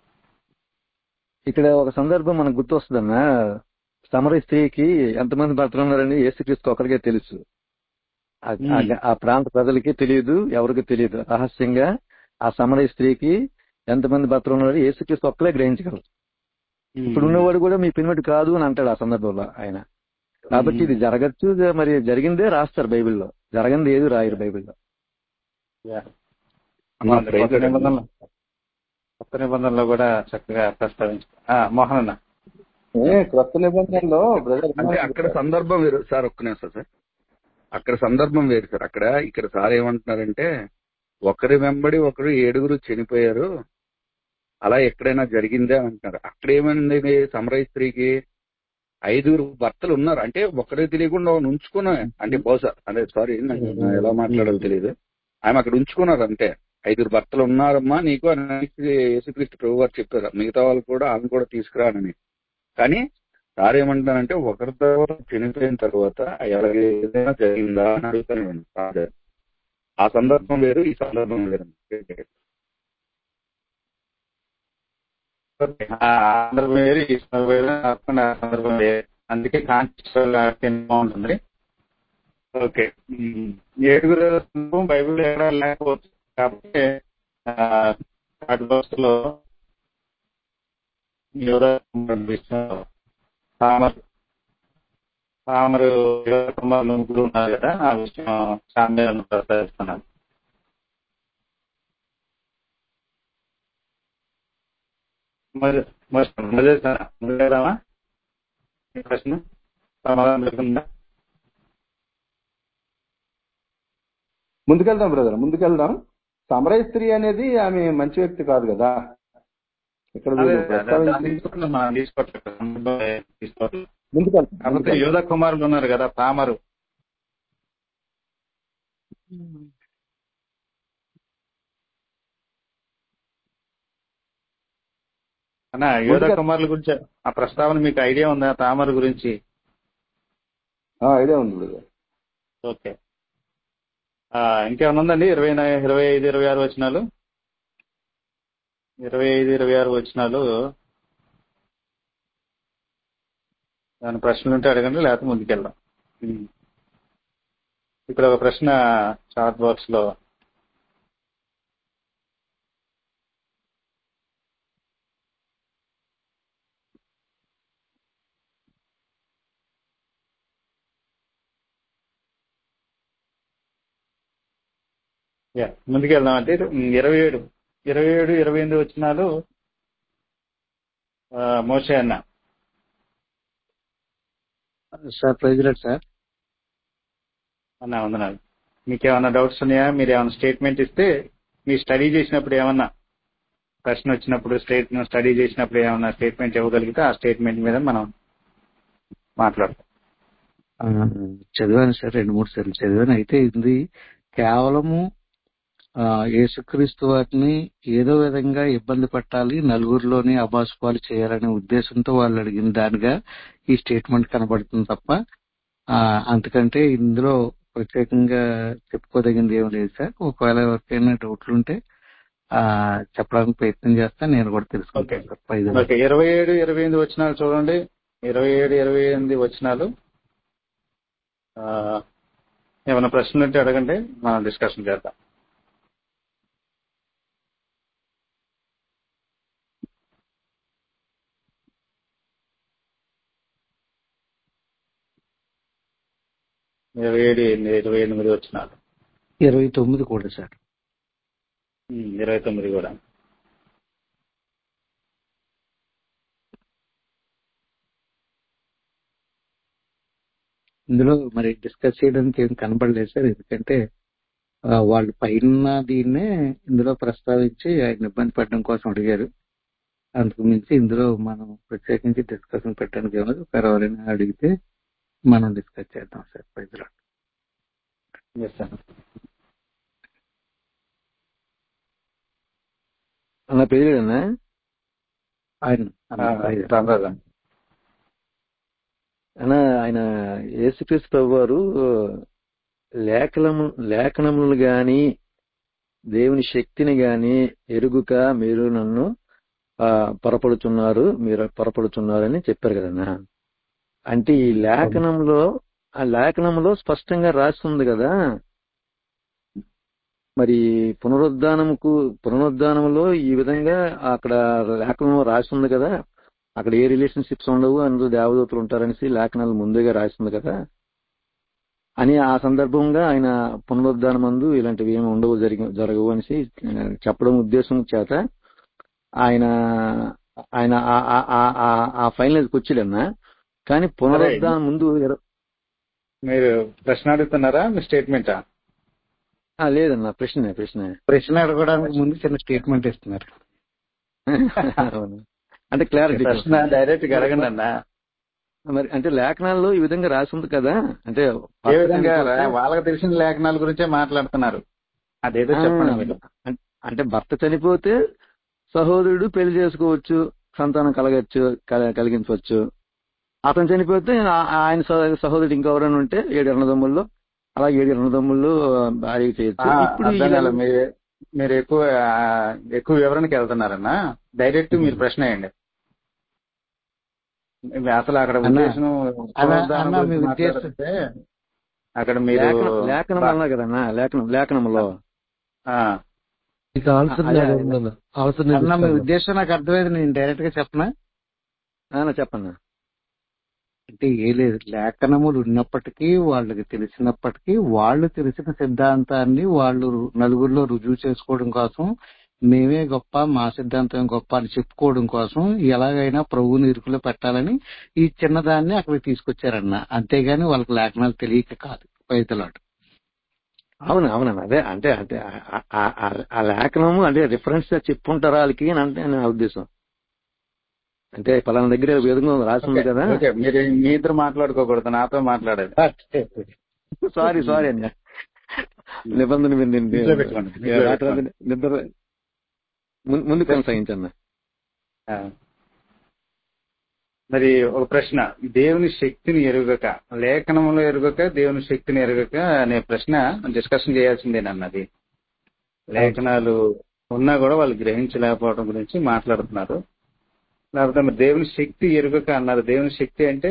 ఇక్కడ ఒక సందర్భం మనకు గుర్తొస్తుందన్నా సమర స్త్రీకి ఎంతమంది భర్తలు ఉన్నారని యేసుక్రీస్తు ఒకరికే తెలుసు ఆ- మ్మ్. ఆ- ఆ ప్రాంత ప్రజలకి తెలియదు ఎవరికి తెలియదు రహస్యంగా ఆ సమర స్త్రీకి ఎంతమంది భర్తలు ఉన్నారని యేసుక్రీస్తు ఒక్కలే గ్రహించగలరు ఇప్పుడు ఉన్నవాడు కూడా మీ పిన్వటి కాదు అని అంటాడు ఆ సందర్భంలో ఆయన కాబట్టి ఇది జరగచ్చు మరి జరిగిందే రాస్తారు బైబిల్లో జరగంది ఏది రాయరు బైబిల్లో యా. అన్న బాగుంది. ప్రైజ్ కొత్త నిబంధనలు కొత్త నిబంధనలో కూడా చక్కగా ప్రస్తావించు ఆ, మోహన్ అన్న ఏ క్రొత్త నిబంధనలో బ్రదర్ అంటే అక్కడ సందర్భం వేరు సార్ ఒక్క నిమిషం సార్ అక్కడ సందర్భం వేరు సార్ అక్కడ ఇక్కడ సార్ ఏమంటున్నారంటే ఒకరి వెంబడి ఒకరు ఏడుగురు చనిపోయారు అలా ఎక్కడైనా జరిగిందే అని అంటున్నారు అక్కడ ఏమైంది సమరయ స్త్రీకి ఐదుగురు భర్తలు ఉన్నారు అంటే ఒకరికి తెలియకుండా ఒకరిని ఉంచుకున్నా అంటే బహుశా అదే సారీ నాకు ఎలా మాట్లాడాలో తెలియదు ఆమె అక్కడ ఉంచుకున్నారు అంతే ఐదుగురు భర్తలు ఉన్నారమ్మా నీకు అని యేసుక్రీస్తు ప్రభు వారు చెప్పారు మిగతా వాళ్ళు కూడా ఆమె కూడా తీసుకురానని కానీ సార్ ఏమంటానంటే ఒకరి తర్వాత చనిపోయిన తర్వాత అలాగే ఏదైనా జరిగిందా అని అడుగుతాను నేను సార్. ఆ సందర్భం వేరు ఈ సందర్భం వేరు ఓకే. ఆ సందర్భం వేరు ఈ సందర్భం వేరు కాకుండా ఆ సందర్భం వేరు అందుకే కాన్స్టిట్యూషన్ బాగుంటుంది ఓకే ఉమ్. ఏడుగురు సందర్భం బైబిల్ ఎక్కడ లేకపోవచ్చు కాబట్టి థర్డ్ వర్స్ లో యువరాజు విషయంలో తామరు తామరు యువత కుమారులు ముగ్గురు ఉన్నారు కదా ఆ విషయం సామ్యాలను ప్రస్తావిస్తున్నారు మరి మరి మొదలెడతారా? మొదలెడదామా ఈ ప్రశ్న సమాధానం దొరికిందా ముందుకెళ్దాం బ్రదర్ ముందుకెళ్దాం సమరయ స్త్రీ అనేది ఆమె మంచి వ్యక్తి కాదు కదా ఇక్కడ అదే వీళ్ళు అదే, ప్రస్తావించి దాన్ని తీసుకోవట్లేదు, మనం తీసుకోవట్లేదు సందర్భం తీసుకోవట్లేదు ముందుకెళ్దాం కాకపోతే ముందుకెళ్దాం. యోధ కుమారులు ఉన్నారు కదా తామరు అన్న యోధ ముందుకెళ్దాం. కుమారుల గురించి ఆ ప్రస్తావన మీకు ఐడియా ఉందా తామరు గురించి ఆ, ఐడియా ఉంది బ్రదర్ ఓకే ఆ, ఇంకేమైనా ఉందండి ఇరవై నా- ఇరవై ఐదు ఇరవై ఆరు వచనాలు ఇరవై ఐదు ఇరవై ఆరు వచనాలు దాని ప్రశ్నలు ఉంటే అడగండి లేకపోతే ముందుకెళ్దాం ఉమ్. ఇక్కడ ఒక ప్రశ్న చాట్ బాక్స్ లో యా ముందుకెళ్దాం అంటే ఇరవై ఏడు ఇరవై ఏడు ఇరవై ఎనిమిది వచ్చినాలు మోసే అన్న సార్ ప్రైజ్ లాడ్ సార్ అన్న వందనాలు మీకేమన్నా డౌట్స్ ఉన్నాయా మీరు ఏమైనా స్టేట్మెంట్ ఇస్తే మీ స్టడీ చేసినప్పుడు ఏమన్నా ప్రశ్న వచ్చినప్పుడు స్టేట్ స్టడీ చేసినప్పుడు ఏమన్నా స్టేట్మెంట్ ఇవ్వగలిగితే ఆ స్టేట్మెంట్ మీద మనం మాట్లాడతాం ఆ, చదివాను సార్ రెండు మూడు సార్లు చదివాను అయితే ఇది కేవలము ఆ, యేసుక్రీస్తు వారిని ఏదో విధంగా ఇబ్బంది పెట్టాలి నలుగురిలోని అబాసుపాలు చేయాలనే ఉద్దేశంతో వాళ్ళు అడిగిన దానిగా ఈ స్టేట్మెంట్ కనబడుతుంది తప్ప ఆ, అంతకంటే ఇందులో ప్రత్యేకంగా చెప్పుకోదగింది ఏం లేదు సార్ ఒకవేళ ఎవరికైనా డౌట్లు ఉంటే ఆ చెప్పడానికి ప్రయత్నం చేస్తా నేను కూడా తెలుసుకుంటాను సార్ ప్రైజ్ లార్డ్. ఓకే ఇరవై ఏడు ఇరవై ఎనిమిది వచ్చినాలు చూడండి ఇరవై ఏడు ఇరవై ఎనిమిది వచ్చినాలు ఆ, ఏమైనా ప్రశ్నలు ఉంటే అడగండి మనం డిస్కషన్ చేద్దాం ఇరవై ఏడు ఇరవై ఎనిమిది వచ్చినాలు ఇరవై తొమ్మిది కూడా సార్ ఉమ్, ఇరవై తొమ్మిది కూడా ఇందులో మరి డిస్కస్ చేయడానికి ఏం కనబడలేదు సార్ ఎందుకంటే ఆ, వాళ్ళు పైన దీన్నే ఇందులో ప్రస్తావించి ఆయన ఇబ్బంది పడడం కోసం అడిగారు అందుకు మించి ఇందులో మనం ప్రత్యేకించి డిస్కషన్ పెట్టడానికి ఏమో ఎవరైనా అడిగితే మనం డిస్కస్ చేద్దాం సార్ ప్రజలు Yes, sir. అన్న పేరునా ఆయన ఆ, రామ్ రాజా. అన్న ఆయన యేసుక్రీస్తు ప్రభు వారు లేఖనము లేఖనములు గాని దేవుని శక్తిని గాని ఎరుగుక మీరు నన్ను ఆ, పొరపడుతున్నారు మీరు పొరపడుతున్నారని చెప్పారు కదన్నా అంటే ఈ లేఖనంలో ఆ లేఖనంలో స్పష్టంగా రాసి ఉంది కదా మరి పునరుద్ధానముకు పునరుద్ధానములో ఈ విధంగా అక్కడ లేఖనంలో రాసి ఉంది కదా అక్కడ ఏ రిలేషన్షిప్స్ ఉండవు అందులో దేవదూతలు ఉంటారనేసి లేఖనాలు ముందుగా రాసింది కదా అని ఆ సందర్భంగా ఆయన పునరుద్ధాన మందు ఇలాంటివి ఏమి ఉండవు జరిగి జరగవు అనేసి ఆ, చెప్పడం ఉద్దేశం చేత ఆయన ఆయన ఆ- ఆ- ఆ- ఆ- ఆ ఫైనల్కి వచ్చాడన్నా కానీ పునరుద్ధానం ముందు ఇర- మీరు ప్రశ్న అడుగుతున్నారా మీ స్టేట్మెంటా ఆ, లేదన్నా ప్రశ్నే ప్రశ్నే ప్రశ్న అడగడానికి ముందు చిన్న స్టేట్మెంట్ ఇస్తున్నారు అవును. అంటే క్లారిటీ ప్రశ్న డైరెక్ట్ గా అడగండి అన్న మరి అంటే లేఖనాల్లో ఈ విధంగా రాసి ఉంది కదా అంటే ఏ భర్త విధంగా చనిపోతే- వాళ్ళకి తెలిసిన లేఖనాల గురించే మాట్లాడుతున్నారు అదేదో చెప్పండి మీరు ఆ, అంటే భర్త చనిపోతే సహోదరుడు పెళ్లి చేసుకోవచ్చు సంతానం కలగచ్చు కల- కలిగించవచ్చు అతను చనిపోతే ఆ- ఆయన సహ- సహోదరుడు ఇంకెవరైనా ఉంటే ఏడు అన్నదమ్ముల్లో అలా ఏడు అన్నదమ్ముళ్ళు భార్య చేయొచ్చు ఆ, ఇప్పుడు అర్థం ఈయన- కాలే. మీరు మీరు ఎక్కువ ఆ, ఎక్కువ వివరణకి వెళ్తున్నారన్నా డైరెక్ట్ మీరు ప్రశ్న వేయండి అసలు అక్కడ అన్నా, ఉద్దేశం అన్నా, పునరుద్ధానం అన్నా, మీ గురించి ఉద్దేశం- మాట్లాడితే అక్కడ మీరు లేఖనం లేఖనం అన్నా కదన్నా లేఖనం లేఖనంలో ఆ, ఇక ఆన్సర్ అదే, నాది అదే. ఉందన్న ఆన్సర్ నేను అన్న మీ ఇస్తాను. ఉద్దేశం నాకు అర్థమైంది నేను డైరెక్ట్ గా చెప్పనా ఆ, చెప్పన్నా అంటే ఏ లేదు లేఖనములు ఉన్నప్పటికీ వాళ్ళకి తెలిసినప్పటికీ వాళ్ళు తెలిసిన సిద్ధాంతాన్ని వాళ్ళు నలుగురిలో రుజువు చేసుకోవడం కోసం మేమే గొప్ప మా సిద్ధాంతం గొప్ప అని చెప్పుకోవడం కోసం ఎలాగైనా ప్రభువుని ఇరుకులో పెట్టాలని ఈ చిన్నదాన్ని అక్కడికి తీసుకొచ్చారన్న అంతేగాని వాళ్ళకి లేఖనాలు తెలియక కాదు రైతులాడు అవును అవునన్నా అదే అంటే అంటే ఆ- ఆ- ఆ- ఆ లేఖనము అంటే రిఫరెన్స్ చెప్పుంటారా వాళ్ళకి అని అంటే నా ఉద్దేశం అంటే పలానా దగ్గర ఈ విధంగా రాసి ఉంది ఓకే, కదా ఓకే మీరు మీ ఇద్దరు మాట్లాడుకోకూడదు నాతో మాట్లాడేది సారీ సారీ అన్య నిబంధన మీద నేను- ఇంట్లో పెట్టుకోండి, ఇంట్లో రాత్రి పెట్టుకోండి. నిద్ర ముందు- ముందు కొనసాగించన్న ఆ. మరి ఒక ప్రశ్న దేవుని శక్తిని ఎరుగక లేఖనంలో ఎరుగక దేవుని శక్తిని ఎరుగక అనే ప్రశ్న డిస్కషన్ చేయాల్సిందేనన్నది లేఖనాలు ఉన్నా కూడా వాళ్ళు గ్రహించలేకపోవడం గురించి మాట్లాడుతున్నారు లేకపోతే మరి దేవుని శక్తి ఎరుగక అన్నారు దేవుని శక్తి అంటే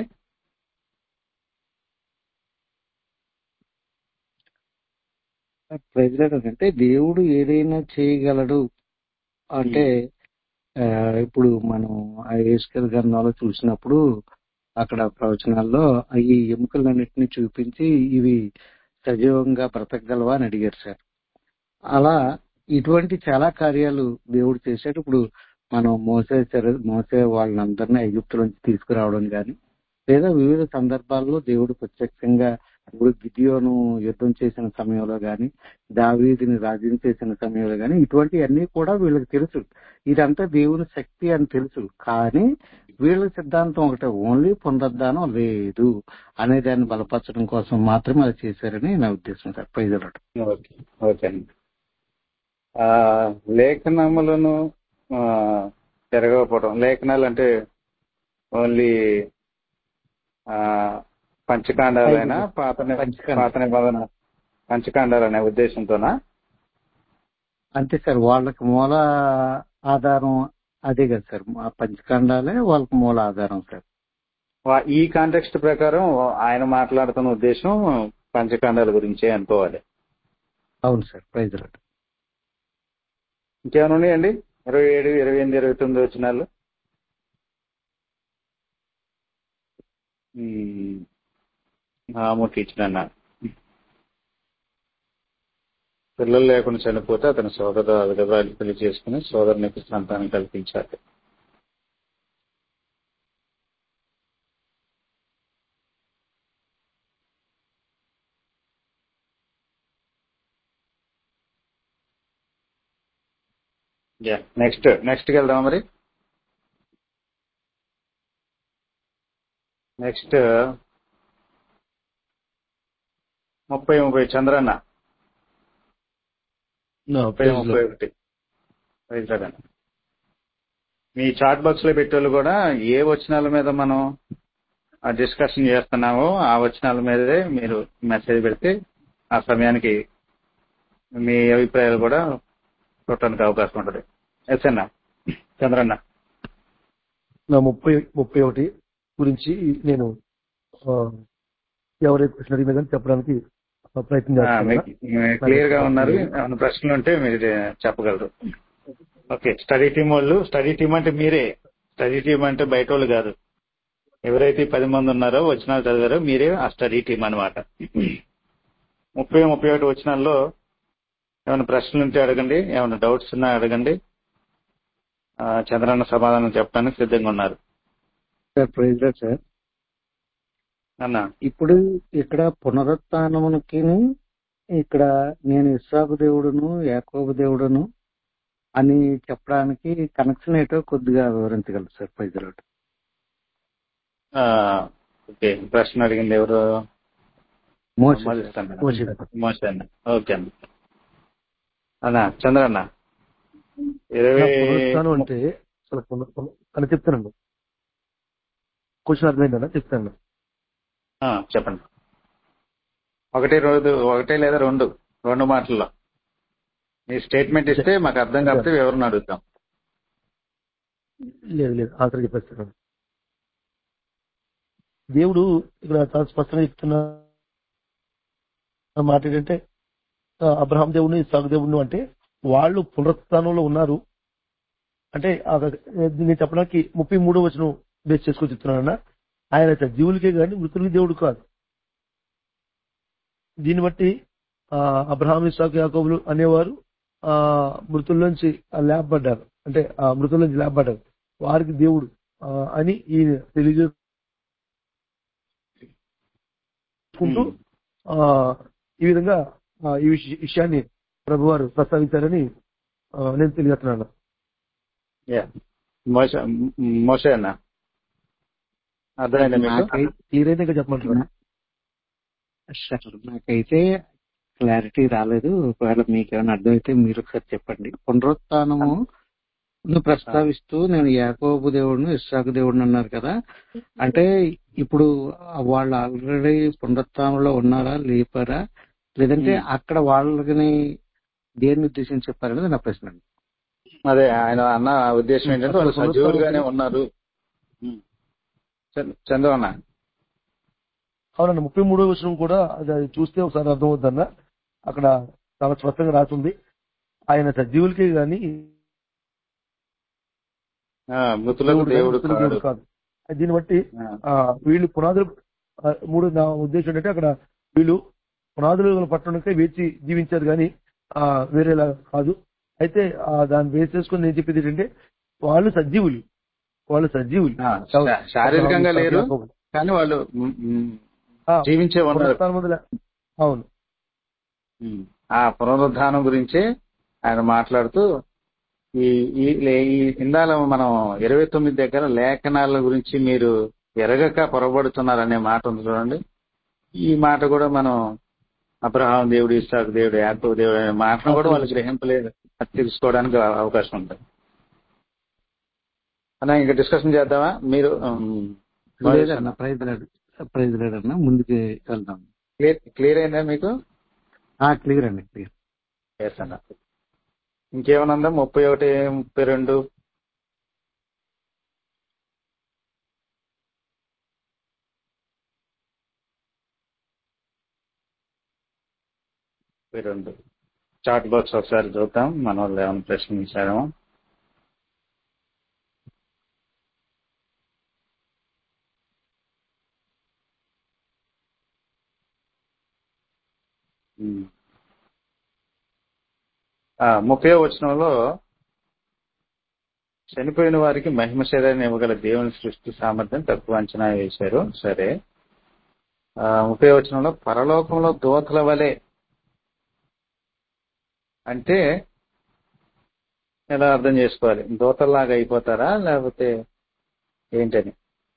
ప్రజలకు అంటే దేవుడు ఏదైనా చేయగలడు అంటే ఆ, ఇప్పుడు మనం ఆ ఏసుకర్ గ్రంథంలో చూసినప్పుడు అక్కడ ప్రవచనాల్లో ఈ ఎముకలన్నిటిని చూపించి ఇవి సజీవంగా బ్రతకగలవా అని అడిగారు సార్ అలా ఇటువంటి చాలా కార్యాలు దేవుడు చేశాడు ఇప్పుడు మనం మోసే చర మోసే వాళ్ళందరినీ ఐగుప్తు నుంచి తీసుకురావడం కానీ లేదా వివిధ సందర్భాల్లో దేవుడు ప్రత్యక్షంగా ఇప్పుడు గిదియోను యుద్ధం చేసిన సమయంలో గాని దావీదిని రాజ్యం చేసిన సమయంలో గాని ఇటువంటివన్నీ కూడా వీళ్ళకి తెలుసు ఇదంతా దేవుని శక్తి అని తెలుసు కానీ వీళ్ళ సిద్ధాంతం ఒకటే ఓన్లీ పునరుద్ధానం లేదు అనే దాన్ని బలపరచడం కోసం మాత్రమే అది చేశారని నా ఉద్దేశం సార్ ప్రజలు ఓకే ఓకే అండి ఆ, లేఖనములను ఆ, తిరగకపోవడం లేఖనాలు అంటే ఓన్లీ ఆ, పంచకాండాలైనా పాత ని- పంచకాండ. పాత నిబంధన పంచకాండాలు అనే ఉద్దేశంతోనా అంతే సార్ వాళ్ళకి మూల ఆధారం అదే కదా సార్ ఆ పంచకాండాలే వాళ్ళకి మూల ఆధారం సార్ వా- ఈ కాంటెక్స్ట్ ప్రకారం ఆయన మాట్లాడుతున్న ఉద్దేశం పంచకాండాల గురించే అనుకోవాలి అవును సార్ ప్రైజ్ ఇంకేమైనా ఉన్నాయండి ఇరవై ఏడు ఇరవై ఎనిమిది ఇరవై తొమ్మిది వచ్చినాలు ఆమెకి ఇచ్చిన పిల్లలు లేకుండా చనిపోతే అతని సోదరు అదగదాలు పెళ్లి చేసుకుని సోదరునికి సంతానం కల్పించాలి నెక్స్ట్ నెక్స్ట్కి వెళ్దాం మరి నెక్స్ట్ ముప్పై ముప్పై చంద్రన్న నా ముప్పై ప్రైజ్ ముప్పై ఒకటి ప్రైజ్ లార్డ్ అన్న. మీ చాట్ బాక్స్ లో పెట్టేవాళ్ళు కూడా ఏ వచనాల మీద మనం డిస్కషన్ చేస్తున్నామో ఆ వచనాల మీదే మీరు మెసేజ్ పెడితే ఆ సమయానికి మీ అభిప్రాయాలు కూడా చూడటానికి అవకాశం ఉంటుంది ఎస్ అన్న చంద్రన్న నా ముప్పై ముప్పై ఒకటి గురించి నేను ఆ, ఎవరైతే క్వశ్చన్ అడిగినా కానీ చెప్పడానికి ప్రయత్నం ఆ, చేస్తాను మీకు క్లియర్ గా ఉన్నారు ఏమైనా ప్రశ్నలు ఉంటే మీరు చెప్పగలరు ఓకే స్టడీ టీం వాళ్ళు స్టడీ టీం అంటే మీరే స్టడీ టీం అంటే బయట వాళ్ళు కాదు ఎవరైతే ఈ పది మంది ఉన్నారో వచనాలు చదివారో మీరే ఆ స్టడీ టీం అనమాట ముప్పై ముప్పై ఒకటి వచనాల్లో ఏమైనా ప్రశ్నలు ఉంటే అడగండి ఏమైనా డౌట్స్ ఉన్నా అడగండి ఆ, చంద్రన్న సమాధానం చెప్పడానికి సిద్ధంగా ఉన్నారు సార్ ప్రైజ్ లార్డ్ సార్ అన్న ఇప్పుడు ఇక్కడ పునరుత్నమునికి ఇక్కడ నేను ఇస్సాకు దేవుడును యాకోబు దేవుడును అని చెప్పడానికి కనెక్షన్ ఏంటో కొద్దిగా వివరించగలరు సార్ ప్రైజ్ లార్డ్ ఆ, ఓకే ప్రశ్న అడిగింది ఎవరు మోసే మోసెస్ అన్న. మోసే. మోసే అన్న ఓకే అన్న అన్న చంద్రన్న ఇరవై పునరుత్థానం అంటే అసలు పునర్- పునర్- అని చెప్తానండి క్వశ్చన్ అర్థమైందా చెప్తాను ఆ, చెప్పండి ఒకటి రోజు ఒకటే లేదా రెండు రెండు మాటల్లో మీ స్టేట్మెంట్ ఇస్తే మాకు అర్థం కాకపోతే వివరణ అడుగుతాం లేదు లేదు ఆన్సర్ చెప్పేస్తాను దేవుడు ఇక్కడ చాలా స్పష్టంగా చెప్తున్న మాట ఏంటంటే ఆ, అబ్రహాం దేవుడిని ఇస్సాకు దేవుడిని అంటే వాళ్ళు పునరుత్థానంలో ఉన్నారు అంటే ఆ, నేను చెప్పడానికి ముప్పై మూడో వచ్చిన బేస్ చేసుకొని చెప్తున్నానన్న ఆయన జీవులకే కానీ మృతులకి దేవుడు కాదు దీన్ని బట్టి ఆ, అబ్రహాం ఇస్సాకు యాకోబులు అనేవారు ఆ మృతుల్లోంచి లేపబడ్డారు అంటే ఆ మృతుల్లోంచి లేపబడ్డారు వారికి దేవుడు ఆ, అని ఈయన తెలియజేసుకుంటూ ఆ, ఈ విధంగా ఆ, ఈ విష- విషయాన్ని ప్రభువారు ప్రస్తావించారని ఆ, నేను తెలియజేస్తున్నాను యా. మోస మోసే అన్న అర్థమైందా మీకు నాకై- క్లియర్ అయితే ఇంకా చెప్పమంటున్నా సార్ నాకైతే క్లారిటీ రాలేదు ఒకవేళ మీకు ఏమైనా అర్థమైతే మీరు ఒకసారి చెప్పండి పునరుత్నము ప్రస్తావిస్తూ నేను యాకోబు దేవుడిని ఇస్సాకు దేవుడిని అన్నారు కదా అంటే ఇప్పుడు వాళ్ళు ఆల్రెడీ పునరుత్నంలో ఉన్నారా లేపారా లేదంటే Hmm. అక్కడ వాళ్ళని దేన్ని ఉద్దేశించి చెప్పారనేది నా ప్రశ్న అండి అదే ఆయన అన్న ఉద్దేశం ఏంటంటే వాళ్ళు అసలు సజీవులుగానే ఉన్నారు చంద్ర- చంద్రన్న అవునండి ముప్పై మూడో విషయం కూడా అది అది చూస్తే ఒకసారి అర్థమవుతుందన్న అక్కడ చాలా స్పష్టంగా రాసింది ఆయన సజీవులకే గాని ఆ, మృతులకు దేవుడు మృతులకు కాడు దేవుడు కాదు దీన్ని బట్టి ఆ, ఆ, వీళ్ళు పునాదులు ఆ, మూడు నా ఉద్దేశం ఏంటంటే అక్కడ వీళ్ళు పునాదులు పట్టణంకే వేచి జీవించారు కానీ ఆ, వేరేలా కాదు అయితే ఆ, దాన్ని బేస్ చేసుకుని నేను చెప్పేది ఏంటంటే వాళ్ళు సజీవులు వాళ్ళు సజీవులు ఆ, శా- శారీరకంగా లేరు కానీ వాళ్ళు మ్, మ్, ఆ, జీవించే ఉన్నారు పునరుత్థానం మొదల అవును ఉమ్. ఆ పునరుద్ధానం గురించే ఆయన మాట్లాడుతూ ఈ ఈ లే- ఈ ఇందాల మనం ఇరవై తొమ్మిది దగ్గర లేఖనాల గురించి మీరు ఎరగక పొరబడుతున్నారనే మాట ఉంది చూడండి ఈ మాట కూడా మనం అబ్రహాం దేవుడు ఇస్సాకు దేవుడు యాకో దేవుడు అనే మాటను కూడా వాళ్ళు గ్రహింపలేదు అది తెలుసుకోవడానికి అవ- అవకాశం ఉంటుంది అన్న ఇంకా డిస్కషన్ చేద్దామా మీరు లేదన్న ప్రైజ్ లేడు ప్రైజ్ లేదన్న ముందుకు వెళ్దాం క్లియర్ క్లియర్ అయిందా మీకు క్లియర్ అండి క్లియర్ ఎస్ అన్న ఇంకేమైనా ఉందా ముప్పై ఒకటి ముప్పై రెండు ముప్పై రెండు చాట్ బాక్స్ ఒకసారి చూద్దాం మన వాళ్ళు ఏమైనా ప్రశ్నించారేమో ఉమ్. ఆ, ముప్పై వచనంలో చనిపోయిన వారికి మహిమ శరీరాన్ని ఇవ్వగల దేవుని సృష్టి సామర్థ్యం తక్కువ అంచనా వేశారు సరే ఆ, ముప్పై వచనంలో పరలోకంలో దోతల వలె అంటే ఎలా అర్థం చేసుకోవాలి దోతల్లాగా అయిపోతారా లేకపోతే ఏంటని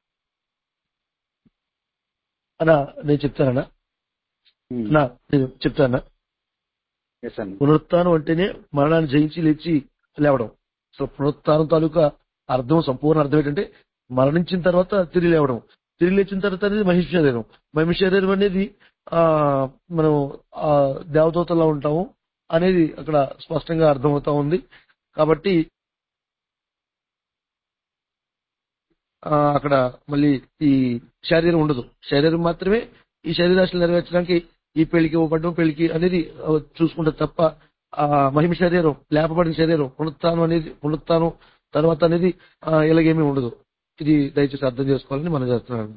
అన్నా నేను చెప్తానన్నా నా నేను చెప్తానా ఎస్ అండి పునరుత్థానం అంటేనే మరణాన్ని జయించి లేచి లేవడం సో పునరుత్థానం తాలూకా అర్థం సంపూర్ణ అర్థం ఏంటంటే మరణించిన తర్వాత తిరిగి లేవడం తిరిగి లేచిన తర్వాత అనేది మహిష శరీరం మహిష శరీరం అనేది ఆ మనం ఆ దేవదూతలా ఉంటాము అనేది అక్కడ స్పష్టంగా అర్థమవుతా ఉంది కాబట్టి ఆ, అక్కడ మళ్ళీ ఈ శరీరం ఉండదు శరీరం మాత్రమే ఈ శరీరాశలు నెరవేర్చడానికి ఈ పెళ్లికి ఇవ్వబడడం పెళ్లికి అనేది ఆ, చూసుకుంటే తప్ప ఆ మహిమ శరీరం లేపబడిన శరీరం పునరుత్థానం అనేది పునరుత్థానం తర్వాత అనేది ఆ, ఇలాగేమీ ఉండదు ఇది దయచేసి అర్థం చేసుకోవాలని మనం చేస్తున్నాను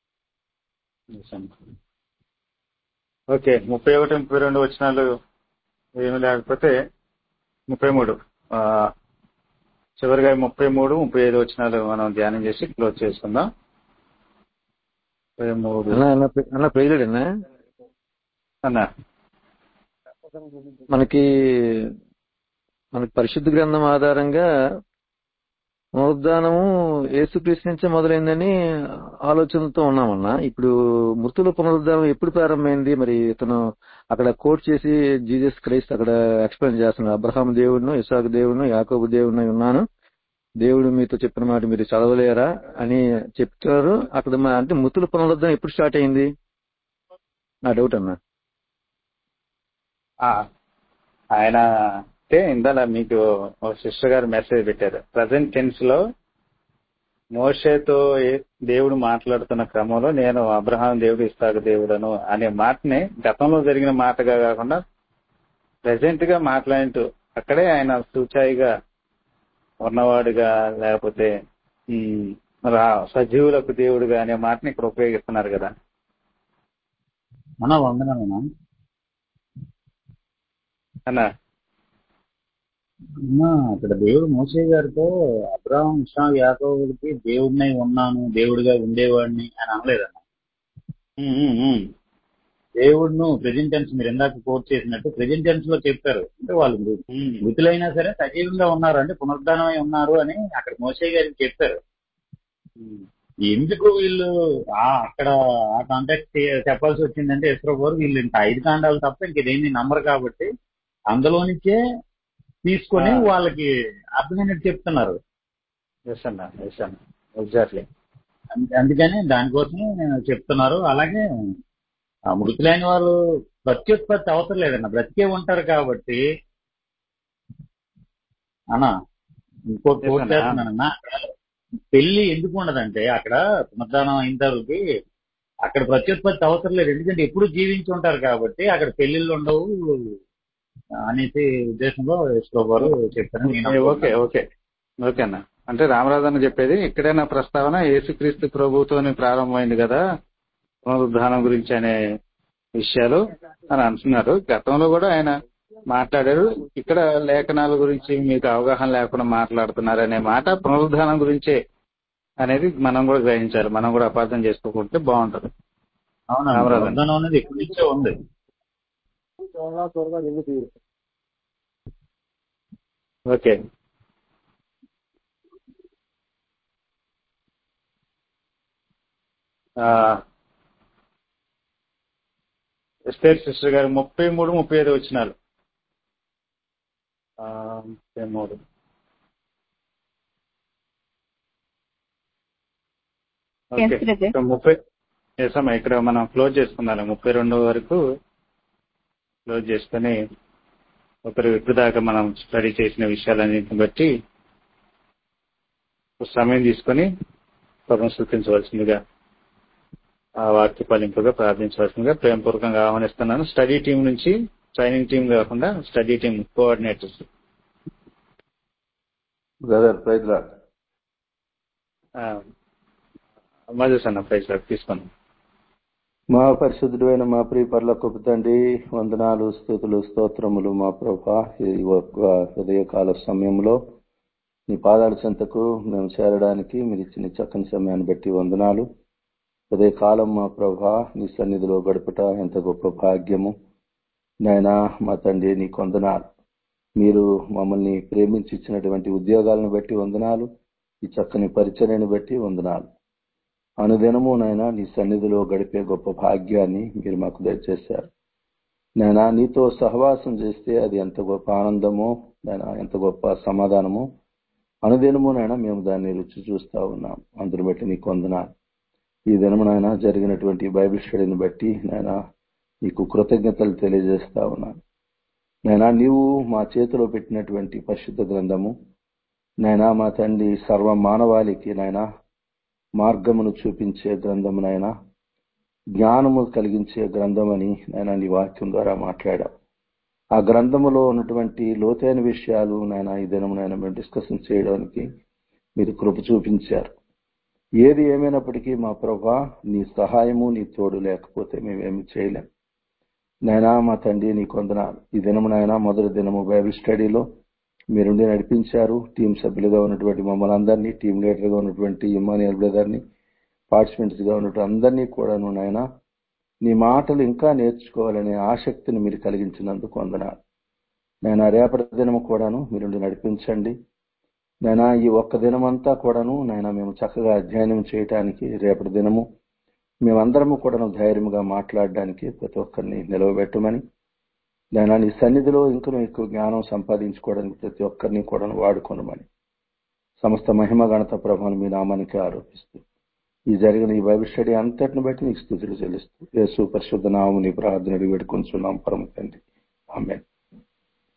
ఓకే ముప్పై ఒకటి ముప్పై రెండు వచనాలు ఏమి లేకపోతే ముప్పై మూడు ఆ, చివరిగా ముప్పై మూడు ముప్పై ఐదు వచనాలు మనం ధ్యానం చేసి క్లోజ్ చేసుకుందాం ముప్పై మూడు అన్న అన్న ప్ర- అన్న ప్రేరుడన్నా అన్నా మనకి మనకి పరిశుద్ధ గ్రంథం ఆధారంగా పునరుద్ధానము యేసుక్రీస్తు నుంచే మొదలైందని ఆలోచనతో ఉన్నామన్నా ఇప్పుడు మృతుల పునరుద్ధానం ఎప్పుడు ప్రారంభమైంది మరి ఇతను అక్కడ కోట్ చేసి జీసస్ క్రైస్ట్ అక్కడ ఎక్స్ప్లెయిన్ చేస్తున్నాడు అబ్రహాం దేవుడును ఇసాకు దేవుడును యాకోబు దేవుడును ఉన్నాను దేవుడు మీతో చెప్పిన మాట మీరు చదవలేరా అని చెప్తున్నారు అక్కడ మ- అంటే మృతుల పునరుద్ధానం ఎప్పుడు స్టార్ట్ అయింది నా డౌట్ అన్నా ఆ, ఆయన అంటే ఇందాల మీకు ఒక సిస్టర్ గారు మెసేజ్ పెట్టారు ప్రజెంట్ టెన్స్ లో మోషేతో ఏ- దేవుడు మాట్లాడుతున్న క్రమంలో నేను అబ్రహాం దేవుడు ఇస్తాకు దేవుడను అనే మాటని గతంలో జరిగిన మాటగా కాకుండా ప్రెసెంట్ గా మాట్లాడుతూ అక్కడే ఆయన సూచాయిగా ఉన్నవాడుగా లేకపోతే ఈ రా- సజీవులకు దేవుడుగా అనే మాటని ఇక్కడ ఉపయోగిస్తున్నారు కదా మన వందనమేనా అన్న అన్నా, అక్కడ దేవుడు మోసే గారితో అబ్రాహం ఇస్లాం యాకోబుడికి దేవుడినై ఉన్నాను దేవుడిగా ఉండేవాడిని అని అనలేదన్న దేవుడును ప్రెజెంట్ టెన్స్ మీరు ఇందాక కోట్ చేసినట్టు ప్రెజెంట్ టెన్స్ లో చెప్పారు అంటే వాళ్ళు మృ- మృతులైనా సరే సజీవంగా ఉన్నారు అంటే పునరుద్ధానమై ఉన్నారు అని అక్కడ మోసే గారికి చెప్పారు ఎందుకు వీళ్ళు ఆ అక్కడ ఆ కాంటాక్ట్ చెప్పాల్సి వచ్చిందంటే ఇస్రో గారు వీళ్ళు ఇంకా ఐదు కాండాలు తప్ప ఇంకేదేమి నమ్మరు కాబట్టి అందులో నుంచే తీసుకొని ఆ. వాళ్ళకి అర్థమైనట్టు చెప్తున్నారు ఎస్ అన్న ఎస్ అన్న ఎగ్జాక్ట్లీ అంద- అందుకని దానికోసమే చెప్తున్నారు అలాగే ఆ మృతులైన వాళ్ళు ప్రత్యుత్పత్తి అవసరం లేదన్న బ్రతికే ఉంటారు కాబట్టి అన్నా ఇంకో Yes, కోట్ అన్న. చేస్తున్నానన్నా పెళ్లి ఎందుకు ఉండదంటే అక్కడ పునరుద్ధానం అయిన తర్వాత అక్కడ ప్రత్యుత్పత్తి అవసరం లేదు ఎందుకంటే ఎప్పుడు జీవించి ఉంటారు కాబట్టి అక్కడ పెళ్లిళ్ళు ఉండవు అనేసి ఉద్దేశంలో యశ్వ గారు చెప్పారని నేను ఓకే అనుకుంటున్నాను. ఓకే ఓకే అన్న అంటే రామరాజన్న చెప్పేది ఇక్కడైనా ప్రస్తావన యేసుక్రీస్తు ప్రభుతోని ప్రారంభమైంది కదా పునరుద్ధానం గురించి అనే విషయాలు అని అంటున్నారు గతంలో కూడా ఆయన మాట్లాడారు ఇక్కడ లేఖనాల గురించి మీకు అవగాహన లేకుండా మాట్లాడుతున్నారు అనే మాట పునరుద్ధానం గురించే అనేది మనం కూడా గ్రహించాలి మనం కూడా అపార్థం చేసుకోకుంటే బాగుంటది అవునా రామరాజన్. పునరుద్ధానం అనేది ఎప్పటి నుంచో ఉంది ఓకే ఆ, ఎస్టేట్ సిస్టర్ గారు ముప్పై మూడు ముప్పై ఐదు వచ్చినారు ఆ, ముప్పై మూడు ఓకే Yes, brother. ఇక్కడ ముప్పై ఎస్ అమ్మా ఇక్కడ మనం క్లోజ్ చేసుకుందాం ముప్పై రెండు వరకు క్లోజ్ చేసుకొని ఒకరు ఇప్పుడు దాకా మనం స్టడీ చేసిన విషయాలన్నింటిని బట్టి ఒక సమయం తీసుకొని పదం సృష్టించవలసిందిగా ఆ వాక్య ఫలింపుగా ప్రార్థించవలసిందిగా ప్రేమపూర్వకంగా ఆహ్వానిస్తున్నాను స్టడీ టీం నుంచి ట్రైనింగ్ టీం కాకుండా study team coordinators brother praise lord మజస్ అన్న ప్రైజ్ తీసుకున్నాం మా పరిశుద్ధుడు అయిన మా ప్రియ పర్లకు తండ్రి వందనాలు స్థుతులు స్తోత్రములు మా ప్రభా ఈ ఒక్క ఉదయకాల సమయంలో నీ పాదాల చెంతకు మేము చేరడానికి మీరు ఇచ్చిన చక్కని సమయాన్ని బట్టి వందనాలు ఉదయకాలం మా ప్రభా నీ సన్నిధిలో గడుపుట ఎంత గొప్ప భాగ్యము నాయనా మా తండ్రి నీ వందనాలు మీరు మమ్మల్ని ప్రేమించి ఇచ్చినటువంటి ఉద్యోగాలను బట్టి వందనాలు ఈ చక్కని పరిచర్యను బట్టి వందనాలు అనుదినము నాయన నీ సన్నిధిలో గడిపే గొప్ప భాగ్యాన్ని మీరు మాకు దయచేశారు నాయన నీతో సహవాసం చేస్తే అది ఎంత గొప్ప ఆనందమో నాయన ఎంత గొప్ప సమాధానమో అనుదినము నాయన మేము దాన్ని రుచి చూస్తా ఉన్నాం అందుని బట్టి నీకు వందనాలు ఈ దినము నాయన జరిగినటువంటి బైబిల్ స్టడీని బట్టి నాయన నీకు కృతజ్ఞతలు తెలియజేస్తా ఉన్నాను నాయనా నీవు మా చేతిలో పెట్టినటువంటి పరిశుద్ధ గ్రంథము నాయనా మా తండ్రి సర్వ మానవాళికి నాయనా మార్గమును చూపించే గ్రంథమునైనా జ్ఞానము కలిగించే గ్రంథమని నాయన నీ వాక్యం ద్వారా మాట్లాడాం ఆ గ్రంథములో ఉన్నటువంటి లోతైన విషయాలు నాయన ఈ దినమునైనా మేము డిస్కషన్ చేయడానికి మీరు కృప చూపించారు ఏది ఏమైనప్పటికీ మా ప్రభా నీ సహాయము నీ తోడు లేకపోతే మేమేమి చేయలేం నాయనా మా తండ్రి నీ కొందనాలు ఈ దినము నాయన మొదటి దినము బైబిల్ స్టడీలో మీరుండి నడిపించారు టీం సభ్యులుగా ఉన్నటువంటి మమ్మల్ని అందరినీ టీం లీడర్గా ఉన్నటువంటి ఇమ్మానియల్ బ్రదర్ని పార్టిసిపెంట్స్ గా ఉన్నటువంటి అందరినీ కూడాను నాయన నీ మాటలు ఇంకా నేర్చుకోవాలనే ఆసక్తిని మీరు కలిగించినందుకు వందనాలు నేను రేపటి దినము కూడాను మీరుండి నడిపించండి నేను ఈ ఒక్క దినమంతా కూడాను నాయన మేము చక్కగా అధ్యయనం చేయటానికి రేపటి దినము మేమందరము కూడాను ధైర్యంగా మాట్లాడడానికి ప్రతి ఒక్కరిని నిలవబెట్టమని నేను నీ సన్నిధిలో ఇంకనూ ఎక్కువ జ్ఞానం సంపాదించుకోవడానికి ప్రతి ఒక్కరిని కూడా వాడుకోనమని సమస్త మహిమ గణత ప్రభావం మీ నామానికి ఆరోపిస్తూ ఈ జరిగిన ఈ బైబిల్ స్టడీ అంతటిని బట్టి నీకు స్థుతులు చెల్లిస్తూ యేసు పరిశుద్ధ నామం నీ ప్రార్థన వేడుకొంచున్నాం పరమ తండ్రి ఆమె